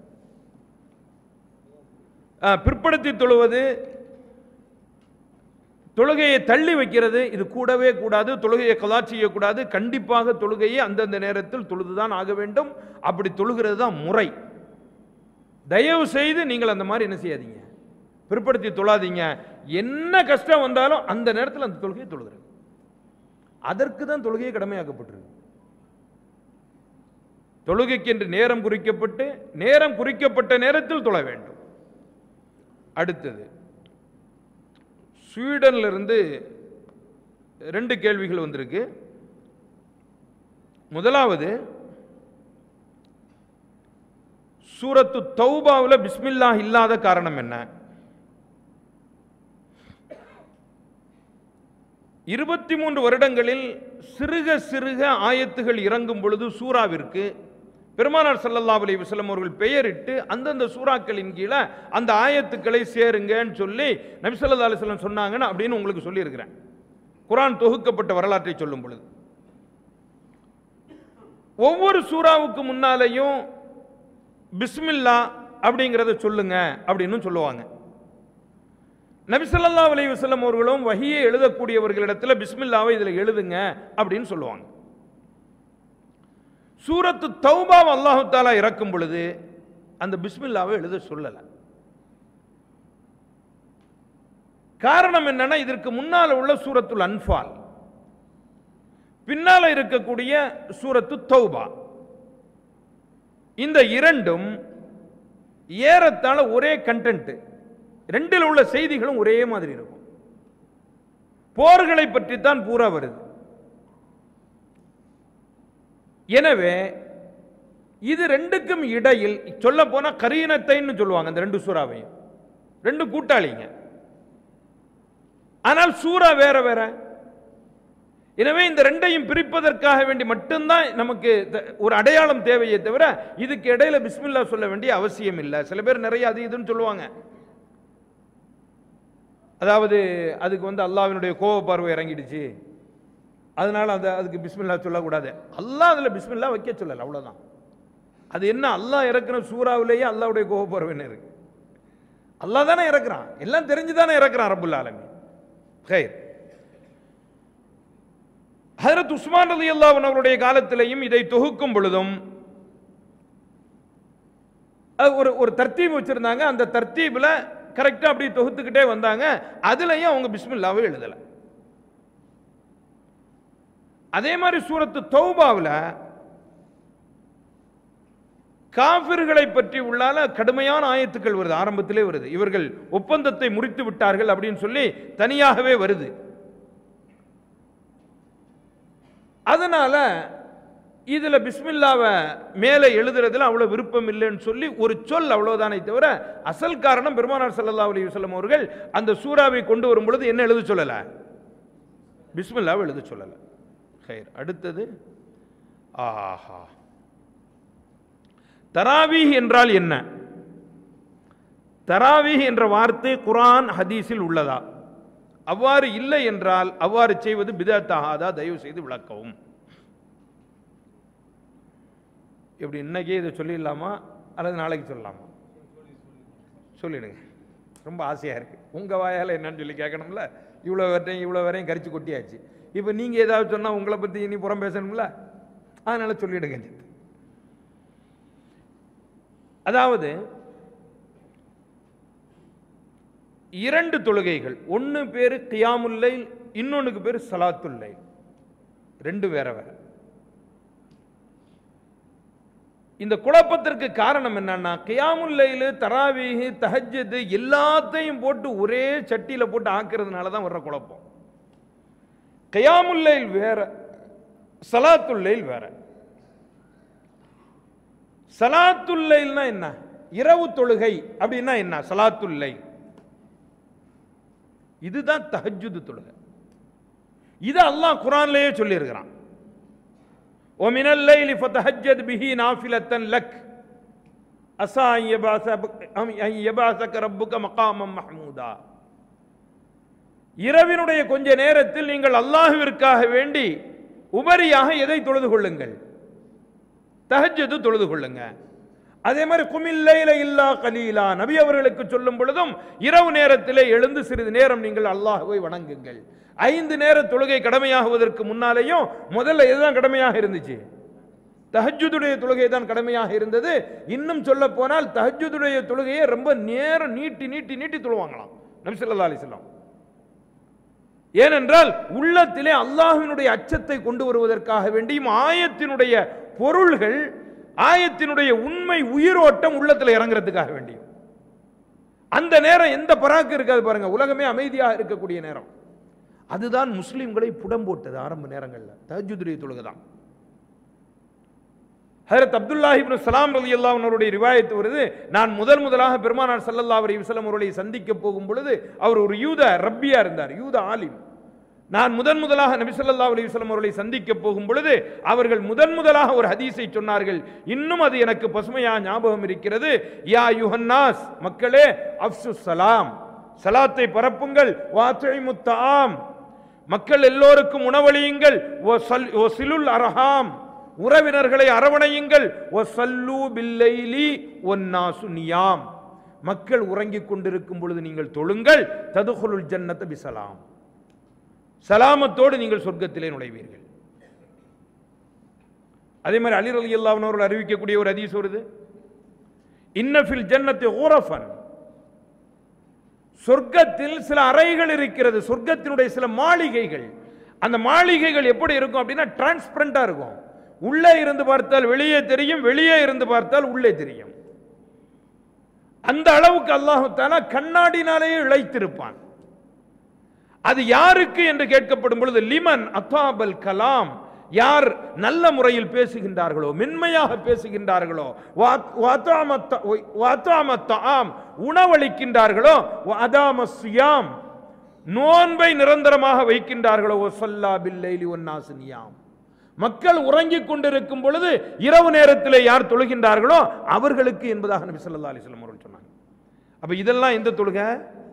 ஆ, பிற்படுத்தி தொழுவது தொழுகையை தள்ளி வைக்கிறது இது கூடவே கூடாது தொழுகையை கலா செய்யக்கூடாது கண்டிப்பாக தொழுகையை அந்தந்த நேரத்தில் தொழுதுதான் ஆக வேண்டும் அப்படி தொழுகிறது தான் முறை தயவு செய்து நீங்கள் அந்த மாதிரி என்ன செய்யாதீங்க பிற்படுத்தி தொழாதீங்க என்ன கஷ்டம் வந்தாலும் அந்த நேரத்தில் அந்த தொழுகையை தொழுகிறது அதற்கு தான் தொழுகையை கடமையாக்கப்பட்டிருக்கு தொழுகைக்கு என்று நேரம் குறிக்கப்பட்டு நேரம் குறிக்கப்பட்ட நேரத்தில் தொழ வேண்டும் அடுத்தது ஸ்வீடன்ல இருந்து ரெண்டு கேள்விகள் வந்திருக்கு முதலாவது சூரத்து தௌபாவில் பிஸ்மில்லாஹ் இல்லாத காரணம் என்ன இருபத்தி மூன்று வருடங்களில் சிறுக சிறுக ஆயத்துகள் இறங்கும் பொழுது சூறாவிற்கு பெருமானார் ஸல்லல்லாஹு அலைஹி வஸல்லம் அவர்கள் பெயரிட்டு அந்தந்த சூறாக்களின் கீழே அந்த ஆயத்துக்களை சேருங்கன்னு சொல்லி நபி ஸல்லல்லாஹு அலைஹி வஸல்லம் சொன்னாங்கன்னு அப்படின்னு உங்களுக்கு சொல்லியிருக்கிறேன் குர்ஆன் தொகுக்கப்பட்ட வரலாற்றை சொல்லும் பொழுது ஒவ்வொரு சூறாவுக்கு முன்னாலேயும் பிஸ்மில்லா அப்படிங்கிறத சொல்லுங்க அப்படின்னு சொல்லுவாங்க நபி ஸல்லல்லாஹு அலைஹி வஸல்லம் அவர்களும் வஹியை எழுதக்கூடியவர்களிடத்துல பிஸ்மில்லாவை இதில் எழுதுங்க அப்படின்னு சொல்லுவாங்க சூரத்து தௌபாவை அல்லாஹு தாலா இறக்கும் பொழுது அந்த பிஸ்மில்லாவை எழுத சொல்லல காரணம் என்னன்னா இதற்கு முன்னால உள்ள சூரத்துல் அன்ஃபால் பின்னால இருக்கக்கூடிய சூரத்து தௌபா இந்த இரண்டும் ஏறத்தாழ ஒரே கண்டென்ட் ரெண்டில் உள்ள செய்திகளும் ஒரே மாதிரி இருக்கும் போர்களை பற்றி தான் பூரா வருது எனவே இது ரெண்டுக்கும் இடையில் சொல்ல போனா கரீனத்தைன்னு சொல்லுவாங்க இந்த ரெண்டு சூறாவையும் ரெண்டு கூட்டாளிங்க ஆனால் சூறா வேற வேற எனவே இந்த ரெண்டையும் பிரிப்பதற்காக வேண்டி மட்டும்தான் நமக்கு த- ஒரு அடையாளம் தேவையே தவிர இதுக்கு இடையில பிஸ்மில்லா சொல்ல வேண்டிய அவசியம் இல்லை சில பேர் நிறைய அது இதுன்னு சொல்லுவாங்க அதாவது அதுக்கு வந்து அல்லாஹ்வினுடைய கோப பார்வை இறங்கிடுச்சு அதனால அந்த அதுக்கு பிஸ்மில்லா சொல்லக்கூடாது அல்லாஹ் அதில் பிஸ்மில்லா வைக்க சொல்லல அவ்வளவுதான் அது என்ன அல்லாஹ் இறக்குற சூறாவிலேயே அல்லாஹ்வுடைய கோப பார்வைன்னு இருக்கு அல்லாஹ் தானே இறக்குறான் எல்லாம் தெரிஞ்சு தானே இறக்குறான் ரப்புல் ஆலமீன் ஹைர் ஹஜரத் உஸ்மான் ரலி அவருடைய காலத்திலேயும் இதை தொகுக்கும் பொழுதும் அது ஒரு ஒரு தர்த்தீப் வச்சிருந்தாங்க அந்த தர்த்தீப்ல கரெக்டா அப்படி தொகுத்துக்கிட்டே வந்தாங்க அதுலயும் அவங்க பிஸ்மில்லாவை எழுதல அதே மாதிரி சூரத்து தௌபாவில் காபிர்களை பற்றி உள்ளால கடுமையான ஆயத்துக்கள் வருது ஆரம்பத்திலே வருது இவர்கள் ஒப்பந்தத்தை முறித்து விட்டார்கள் அப்படின்னு சொல்லி தனியாகவே வருது அதனால இதுல பிஸ்மில்லாவை மேலே எழுதுறதுல அவ்வளவு விருப்பம் இல்லைன்னு சொல்லி ஒரு சொல் அவ்வளவுதானே தவிர அசல் காரணம் பெருமானார் ஸல்லல்லாஹு அலைஹி வஸல்லம் அவர்கள் அந்த சூறாவை கொண்டு வரும் பொழுது என்ன எழுத சொல்லல பிஸ்மில்லாவை எழுத சொல்லல ஹைர் அடுத்தது ஆஹா தராவீஹ் என்றால் என்ன தராவீஹ் என்ற வார்த்தை குர்ஆன் ஹதீஸில் உள்ளதா அவ்வாறு இல்லை என்றால் அவ்வாறு செய்வது பிதத்தாகாதா தயவு செய்து விளக்கவும் இப்படி இன்னைக்கே இதை சொல்லிடலாமா அல்லது நாளைக்கு சொல்லலாமா சொல்லிடுங்க ரொம்ப ஆசையாக இருக்கு உங்கள் வாயால் என்னன்னு சொல்லி கேட்கணும்ல இவ்வளோ வரையும் இவ்வளோ வரையும் கரிச்சு கொட்டியாச்சு இப்போ நீங்கள் ஏதாவது சொன்னால் உங்களை பற்றி இனி புறம் பேசணும்ல அதனால சொல்லிடுங்க அதாவது இரண்டு தொழுகைகள் ஒன்று பேர் கியாமுல்லை இன்னொன்றுக்கு பேர் சலாத்துல்லை ரெண்டு வேற வேற இந்த குழப்பத்திற்கு காரணம் என்னன்னா கியாமுல்லைலு தராவீஹு தஹஜ்ஜது எல்லாத்தையும் போட்டு ஒரே சட்டியில போட்டு ஆக்குறதுனால தான் வர்ற குழப்பம் கியாமுல்லைல் வேற சலாத்துல்லைல் வேற சலாத்துல்லைல்னா என்ன இரவு தொழுகை அப்படின்னா என்ன சலாத்துல்லை இதுதான் தஹஜ்ஜுது தொழுகை இது அல்லாஹ் குரான்லயே சொல்லியிருக்கிறான் ومن الليل فتهجد به نافلة لك عسى أن يبعثك أن يبعثك ربك مقاما محمودا இரவினுடைய கொஞ்ச நேரத்தில் நீங்கள் அல்லாஹ்விற்காக வேண்டி உபரியாக எதை தொழுது கொள்ளுங்கள் தஹஜ்ஜது தொழுது கொள்ளுங்க அதே மாதிரி குமில்லைல இல்லா கலீலா நபி அவர்களுக்கு சொல்லும் பொழுதும் இரவு நேரத்திலே எழுந்து சிறிது நேரம் நீங்கள் அல்லாஹ்வை வணங்குங்கள் ஐந்து நேர தொழுகை கடமையாகுவதற்கு முன்னாலேயும் முதல்ல எதுதான் கடமையாக இருந்துச்சு தஹஜுடைய தொழுகை தான் கடமையாக இருந்தது இன்னும் சொல்ல போனால் தஹஜுடைய தொழுகையை ரொம்ப நேரம் நீட்டி நீட்டி நீட்டி தொழுவாங்களாம் நபி ஸல்லல்லாஹு அலைஹி வஸல்லம் ஏனென்றால் உள்ளத்திலே அல்லாஹ்வினுடைய அச்சத்தை கொண்டு வருவதற்காக வேண்டியும் ஆயத்தினுடைய பொருள்கள் ஆயத்தினுடைய உண்மை உயிரோட்டம் உள்ளத்தில் இறங்குறதுக்காக வேண்டியும் அந்த நேரம் எந்த பராக்கு இருக்காது பாருங்க உலகமே அமைதியாக இருக்கக்கூடிய நேரம் அதுதான் முஸ்லிம்களை புடம் போட்டது ஆரம்ப நேரங்களில் தஹஜுதுடைய தொழுகை தான் ஹரத் அப்துல்லாஹி இப்னு சலாம் ரலியல்லாஹு அவருடைய ரிவாயத்து வருது நான் முதல் முதலாக பெருமானார் ஸல்லல்லாஹு அலைஹி வஸல்லம் அவர்களை சந்திக்க போகும் பொழுது அவர் ஒரு யூத ரப்பியா இருந்தார் யூத ஆலிம் நான் முதன் முதலாக நபி ஸல்லல்லாஹு அலைஹி வஸல்லம் அவர்களை சந்திக்க போகும் பொழுது அவர்கள் முதன் முதலாக ஒரு ஹதீஸை சொன்னார்கள் இன்னும் அது எனக்கு பசுமையா ஞாபகம் இருக்கிறது யா யுஹன்னாஸ் மக்களே அஃப்சு சலாம் சலாத்தை பரப்புங்கள் வாத்துஇமு தஆம் மக்கள் எல்லோருக்கும் உணவளியுங்கள் ஓ சல் ஓ சிலுல் அரஹாம் உறவினர்களை அரவணையுங்கள் ஒ சல்லு பில்லைலி ஒன்னாசு நியாம் மக்கள் உறங்கிக் கொண்டிருக்கும் பொழுது நீங்கள் தொழுங்கள் ததுகுலுல் ஜன்னத பிசலாம் சலாமத்தோடு நீங்கள் சொர்க்கத்திலே நுழைவீர்கள் அதே மாதிரி அலி அலி அவர்கள் அறிவிக்கக்கூடிய ஒரு ஹதீஸ் வருது இன்னஃபில் ஜன்னத்தை ஊரஃபன் சொர்க்கத்தில் சில அறைகள் இருக்கிறது சொர்க்கத்தினுடைய சில மாளிகைகள் அந்த மாளிகைகள் எப்படி இருக்கும் அப்படின்னா டிரான்ஸ்பரண்டா இருக்கும் உள்ளே இருந்து பார்த்தால் வெளியே தெரியும் வெளியே இருந்து பார்த்தால் உள்ளே தெரியும் அந்த அளவுக்கு அல்லாஹு தாலா கண்ணாடினாலேயே இழைத்திருப்பான் அது யாருக்கு என்று கேட்கப்படும் பொழுது லிமன் அத்தாபல் கலாம் யார் நல்ல முறையில் பேசுகின்றார்களோ மென்மையாக பேசுகின்றார்களோ ஆம் உணவளிக்கின்றார்களோ அதாம சுயாம் நோன்பை நிரந்தரமாக வைக்கின்றார்களோ ஓ சொல்லா பில்லைலி ஒன்னாசினியாம் மக்கள் உறங்கிக் கொண்டிருக்கும் பொழுது இரவு நேரத்தில் யார் தொழுகின்றார்களோ அவர்களுக்கு என்பதாக நபி ஸல்லல்லாஹு அலைஹி வஸல்லம் அவர்கள் சொன்னாங்க அப்ப இதெல்லாம் எந்த தொழுகை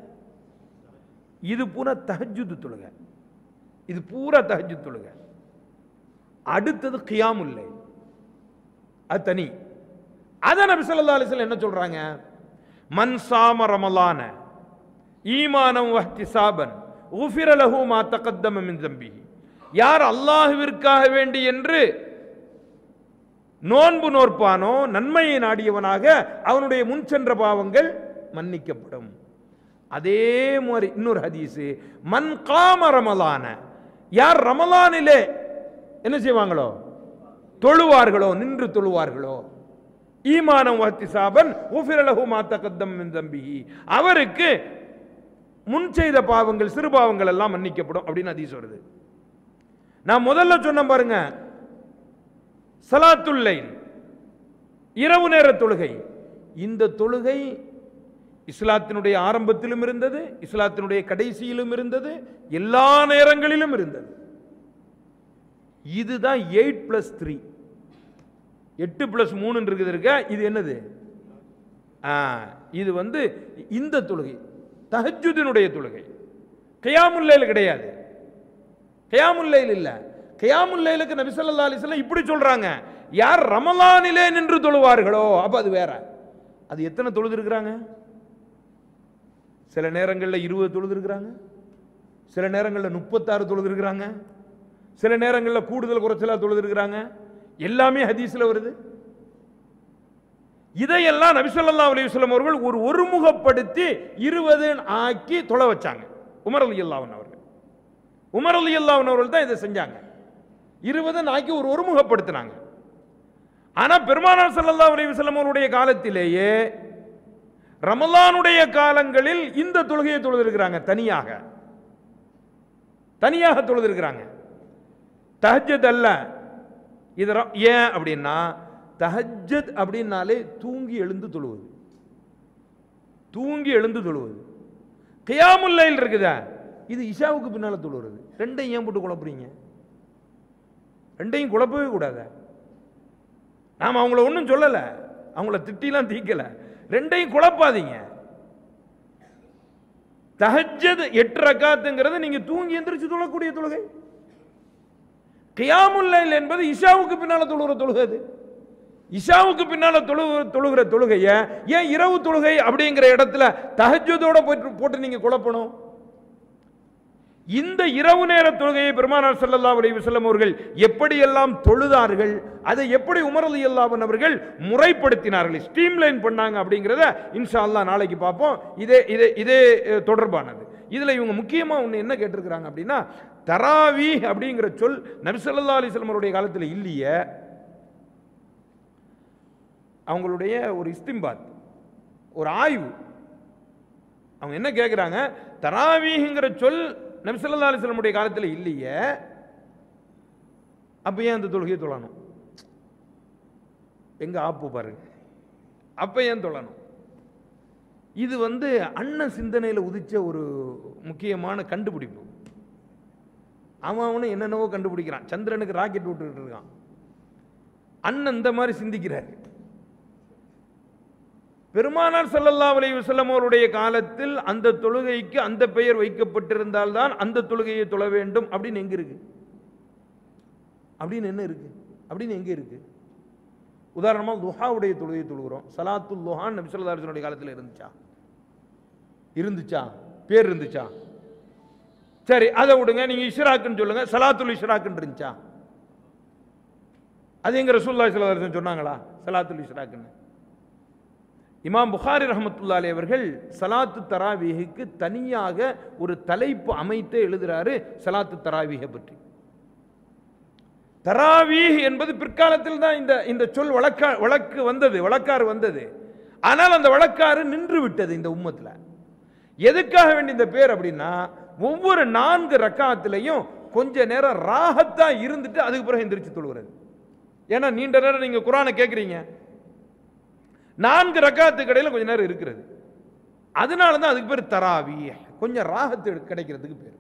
இது பூரா தஹஜ்ஜுது தொழுகை இது பூரா தஹஜ்ஜுத் தொழுகை அடுத்தது கியாமுல்லை அது தனி அத நபி ஸல்லல்லாஹு அலைஹி வஸல்லம் என்ன சொல்றாங்க மன் சாம ரமலான ஈமானம் வஹ்திசாபன் உஃபிர லஹு மா தகத்தம மின் தம்பிஹி யார் அல்லாஹுவிற்காக வேண்டி என்று நோன்பு நோற்பானோ நன்மையை நாடியவனாக அவனுடைய முன் சென்ற பாவங்கள் மன்னிக்கப்படும் அதே மாதிரி இன்னொரு ஹதீஸ் மன் காம ரமலான யார் ரமலானிலே என்ன செய்வாங்களோ தொழுவார்களோ நின்று தொழுவார்களோ ஈமானம் வத்திசாபன் உஃபிரலஹு மாத்தகத்தம் மின் தம்பிஹி அவருக்கு முன் செய்த பாவங்கள் சிறு பாவங்கள் எல்லாம் மன்னிக்கப்படும் அப்படின்னு ஹதீஸ் வருது நான் முதல்ல சொன்ன பாருங்க சலாத்துல்லைல் இரவு நேர தொழுகை இந்த தொழுகை இஸ்லாத்தினுடைய ஆரம்பத்திலும் இருந்தது இஸ்லாத்தினுடைய கடைசியிலும் இருந்தது எல்லா நேரங்களிலும் இருந்தது இதுதான் எயிட் பிளஸ் த்ரீ எட்டு பிளஸ் மூணு இருக்குது இருக்க இது என்னது ஆ, இது வந்து இந்த தொழுகை தஹஜுதினுடைய தொழுகை கியாமுல்லைல் கிடையாது கியாமுல்லைல் இல்ல கியாமுல்லைலுக்கு நபி ஸல்லல்லாஹு அலைஹி வஸல்லம் இப்படி சொல்றாங்க யார் ரமலானிலே நின்று தொழுவார்களோ அப்ப அது வேற அது எத்தனை தொழுது இருக்கிறாங்க சில நேரங்களில் இருபது தொழுது இருக்கிறாங்க சில நேரங்களில் முப்பத்தாறு தொழுது இருக்கிறாங்க சில நேரங்களில் கூடுதல் குறைச்சலா தொழுது இருக்கிறாங்க எல்லாமே ஹதீஸ்ல வருது இதையெல்லாம் நபி ஸல்லல்லாஹு அலைஹி வஸல்லம் அவர்கள் ஒரு ஒருமுகப்படுத்தி இருபது ஆக்கி தொலை வச்சாங்க உமர் ரலியல்லாஹு அன்ஹு அவர்கள் உமர் ரலியல்லாஹு அன்ஹு அவர்கள் தான் இதை செஞ்சாங்க இருபது ஆக்கி ஒரு ஒருமுகப்படுத்தினாங்க ஆனா பெருமானார் ஸல்லல்லாஹு அலைஹி வஸல்லம் அவருடைய காலத்திலேயே ரமலானுடைய காலங்களில் இந்த தொழுகையை தொழுதிருக்கிறாங்க தனியாக தனியாக தொழுதிருக்கிறாங்க தஹஜ்ஜத் அல்ல இது ர- ஏன் அப்படின்னா தஹஜ்ஜத் அப்படின்னாலே தூங்கி எழுந்து தொழுவது தூங்கி எழுந்து தொழுவது கியாமுல் லைல் இருக்குதா இது இஷாவுக்கு பின்னால தொழுவது ரெண்டையும் ஏன் போட்டு குழப்புறீங்க ரெண்டையும் குழப்பவே கூடாதா நாம் அவங்கள ஒன்றும் சொல்லலை அவங்கள திட்டிலாம் தீக்கல ரெண்டையும் குழப்பாதீங்க தஹஜ்ஜத் எட்டு ரக்காத்துங்கிறது நீங்க தூங்கி எந்திரிச்சு தொழக்கூடிய தொழுகை கியாமுல் லைல் என்பது இஷாவுக்கு பின்னால தொழுகிற தொழுகை அது இஷாவுக்கு பின்னால தொழு தொழுகிற தொழுகைய ஏன் இரவு தொழுகை அப்படிங்கிற இடத்துல தஹஜ்ஜதோட போட்டு போட்டு நீங்க குழப்பணும் இந்த இரவு நேர தொழுகையை பெருமானார் ஸல்லல்லாஹு அலைஹி வஸல்லம் அவர்கள் எப்படியெல்லாம் தொழுதார்கள் அதை எப்படி உமர் ரலியல்லாஹு அன்ஹு அவர்கள் முறைப்படுத்தினார்கள் ஸ்ட்ரீம்லைன் பண்ணாங்க அப்படிங்கிறத இன்ஷா அல்லாஹ் நாளைக்கு பார்ப்போம் இதே இதே இதே அஹ், தொடர்பானது இதுல இவங்க முக்கியமா ஒன்று என்ன கேட்டிருக்கிறாங்க அப்படின்னா தராவி அப்படிங்கிற சொல் நபி ஸல்லல்லாஹு அலைஹி வஸல்லம் அவருடைய காலத்தில் இல்லையே அவங்களுடைய ஒரு இஸ்திம்பாத் ஒரு ஆய்வு அவங்க என்ன கேட்குறாங்க தராவீஹுங்கிற சொல் நபிசல்லா அலிஸ்லமுடைய காலத்தில் இல்லையே அப்ப ஏன் அந்த தொழுகையை தொழணும் எங்க ஆப்பு பாருங்க அப்ப ஏன் தொழணும் இது வந்து அண்ண சிந்தனையில் உதிச்ச ஒரு முக்கியமான கண்டுபிடிப்பு அவன் அவனும் என்னென்னவோ கண்டுபிடிக்கிறான் சந்திரனுக்கு ராக்கெட் விட்டுக்கிட்டு இருக்கான் அண்ணன் இந்த மாதிரி சிந்திக்கிறார் பெருமானார் ஸல்லல்லாஹு அலைஹி வஸல்லம் அவருடைய காலத்தில் அந்த தொழுகைக்கு அந்த பெயர் வைக்கப்பட்டிருந்தால்தான் அந்த தொழுகையை தொழ வேண்டும் அப்படின்னு எங்க இருக்கு அப்படின்னு என்ன இருக்கு அப்படின்னு எங்க இருக்கு உதாரணமா துஹாவுடைய தொழுகையை தொழுகிறோம் சலாத்துல் துஹான் நபி ஸல்லல்லாஹு அலைஹி வஸல்லம் காலத்தில் இருந்துச்சா இருந்துச்சா பேர் இருந்துச்சா சரி அதை விடுங்க நீங்க இஷ்ராக்குன்னு சொல்லுங்க சலாத்துல் இஷ்ராக்குன்னு இருந்துச்சா அது எங்க ரசூலுல்லாஹி ஸல்லல்லாஹு அலைஹி வஸல்லம் சொன்னாங்களா சலாத்துல் இஷ்ராக்குன்னு இமாம் புகாரி ரஹமத்துல்லா அலி அவர்கள் சலாத்து தராவீஹுக்கு தனியாக ஒரு தலைப்பு அமைத்து எழுதுறாரு சலாத்து தராவீஹை பற்றி தராவீஹ் என்பது பிற்காலத்தில் தான் இந்த இந்த சொல் வழக்க வழக்கு வந்தது வழக்காறு வந்தது ஆனால் அந்த வழக்காறு நின்று விட்டது இந்த உம்மத்தில் எதுக்காக வேண்டி இந்த பேர் அப்படின்னா ஒவ்வொரு நான்கு ரக்காத்திலையும் கொஞ்ச நேரம் ராகத்தா இருந்துட்டு அதுக்கு பிறகு எந்திரிச்சு தொழுகிறது ஏன்னா நீண்ட நேரம் நீங்க குரானை கேட்குறீங்க நான்கு ரக்காத்துக்கு இடையில கொஞ்ச நேரம் இருக்கிறது அதனால தான் அதுக்கு பேர் தராவி கொஞ்சம் ராகத்து கிடைக்கிறதுக்கு பேர்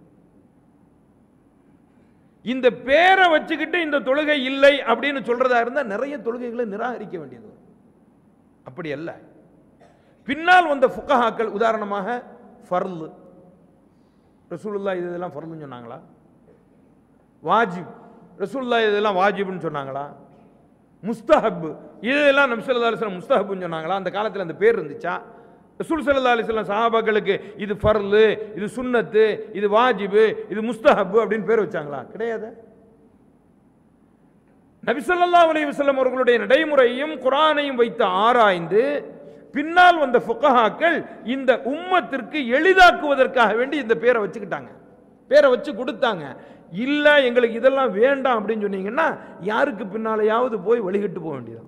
இந்த பேரை வச்சுக்கிட்டு இந்த தொழுகை இல்லை அப்படின்னு சொல்றதா இருந்தா நிறைய தொழுகைகளை நிராகரிக்க வேண்டியது வரும். அப்படி அல்ல பின்னால் வந்த ஃபுகஹாக்கள் உதாரணமாக ஃபர்லு ரசூலுல்லாஹ் இது இதெல்லாம் ஃபர்லுன்னு சொன்னாங்களா வாஜிப் ரசூலுல்லாஹ் இதெல்லாம் வாஜிப்னு சொன்னாங்களா முஸ்தஹப் இதெல்லாம் நபி ஸல்லல்லாஹு அலைஹி வஸல்லம் முஸ்தஹப்னு சொன்னாங்களா அந்த காலத்தில் அந்த பேர் இருந்துச்சா ரசூல் ஸல்லல்லாஹு அலைஹி வஸல்லம் சஹாபாக்களுக்கு இது ஃபர்லு இது சுன்னத்து இது வாஜிபு இது முஸ்தஹப் அப்படின்னு பேர் வச்சாங்களா கிடையாது நபி ஸல்லல்லாஹு அலைஹி வஸல்லம் அவர்களுடைய நடைமுறையும் குர்ஆனையும் வைத்து ஆராய்ந்து பின்னால் வந்த ஃபுகஹாக்கள் இந்த உம்மத்திற்கு எளிதாக்குவதற்காக வேண்டி இந்த பேரை வச்சுக்கிட்டாங்க பேரை வச்சு கொடுத்தாங்க இல்ல எங்களுக்கு இதெல்லாம் வேண்டாம் அப்படின்னு சொன்னீங்கன்னா யாருக்கு பின்னாலையாவது போய் வழிகிட்டு போக வேண்டியது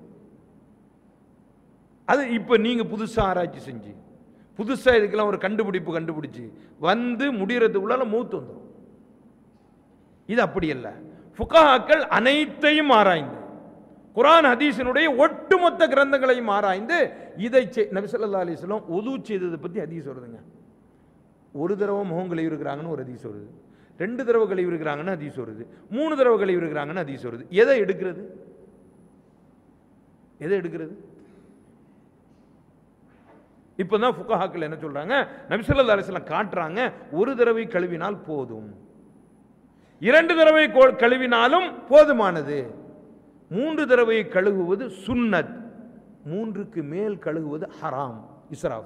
அது இப்ப நீங்க புதுசா ஆராய்ச்சி செஞ்சு புதுசா இதுக்கெல்லாம் ஒரு கண்டுபிடிப்பு கண்டுபிடிச்சு வந்து முடியறதுக்குள்ளால மூத்து வந்துடும் இது அப்படி அல்ல ஃபுகஹாக்கள் அனைத்தையும் ஆராய்ந்து குரான் ஹதீஸினுடைய ஒட்டுமொத்த கிரந்தங்களையும் ஆராய்ந்து இதை செய்- நபி ஸல்லல்லாஹு அலைஹி வஸல்லம் உது செய்ததை பத்தி ஹதீஸ் வருதுங்க ஒரு தடவை முகம் கழுவி இருக்கிறாங்கன்னு ஒரு ஹதீஸ் வருது ரெண்டு தடவை கழுவி இருக்கிறாங்கன்னு ஹதீஸ் வருது மூணு தடவை கழுவி இருக்கிறாங்கன்னு ஹதீஸ் வருது எதை எடுக்கிறது எதை எடுக்கிறது இப்பதான் ஃபுகஹாக்கள் என்ன சொல்றாங்க நபி ஸல்லல்லாஹு அலைஹி வஸல்லம் காட்டுறாங்க ஒரு தடவை கழுவினால் போதும் இரண்டு தடவை கோ- கழுவினாலும் போதுமானது மூன்று தடவை கழுகுவது சுன்னத் மூன்றுக்கு மேல் கழுகுவது ஹராம் இஸ்ராஃப்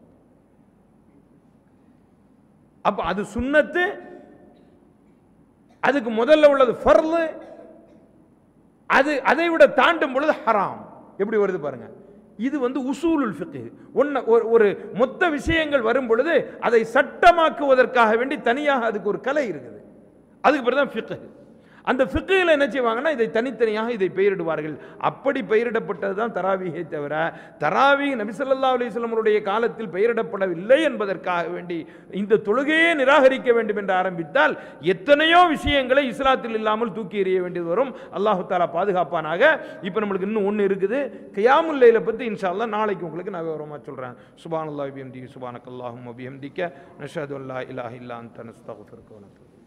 அப்ப அது சுன்னத்து அதுக்கு முதல்ல உள்ளது ஃபர்லு அது அதை விட தாண்டும் பொழுது ஹராம் எப்படி வருது பாருங்க இது வந்து உசூலுல் ஃபிக்ஹ் ஒன்ன ஒரு ஒரு மொத்த விஷயங்கள் வரும் பொழுது அதை சட்டமாக்குவதற்காக வேண்டி தனியாக அதுக்கு ஒரு கலை இருக்குது அதுக்கு பிறகு தான் ஃபிக்ஹ் அந்த ஃபிக்கில் என்ன செய்வாங்கன்னா இதை தனித்தனியாக இதை பெயரிடுவார்கள் அப்படி பெயரிடப்பட்டது தான் தராவிகை தவிர தராவி நபிசல்லா அலிஸ்லமருடைய காலத்தில் பெயரிடப்படவில்லை என்பதற்காக வேண்டி இந்த தொழுகையே நிராகரிக்க வேண்டும் என்று ஆரம்பித்தால் எத்தனையோ விஷயங்களை இஸ்லாத்தில் இல்லாமல் தூக்கி எறிய வேண்டியது வரும் அல்லாஹு தாலா பாதுகாப்பானாக இப்போ நம்மளுக்கு இன்னும் ஒன்று இருக்குது கியாமுல்லைல பற்றி இன்ஷா அல்லாஹ் நாளைக்கு உங்களுக்கு நான் விவரமாக சொல்கிறேன் சுபான் அல்லாஹ் பிஎம்டி சுபானக் அல்லாஹும் அபிஹம்திக்க நஷது அல்லா இலாஹ் இல்லா அந்த நஸ்தகுஃபிருக்க வனத்துக்கு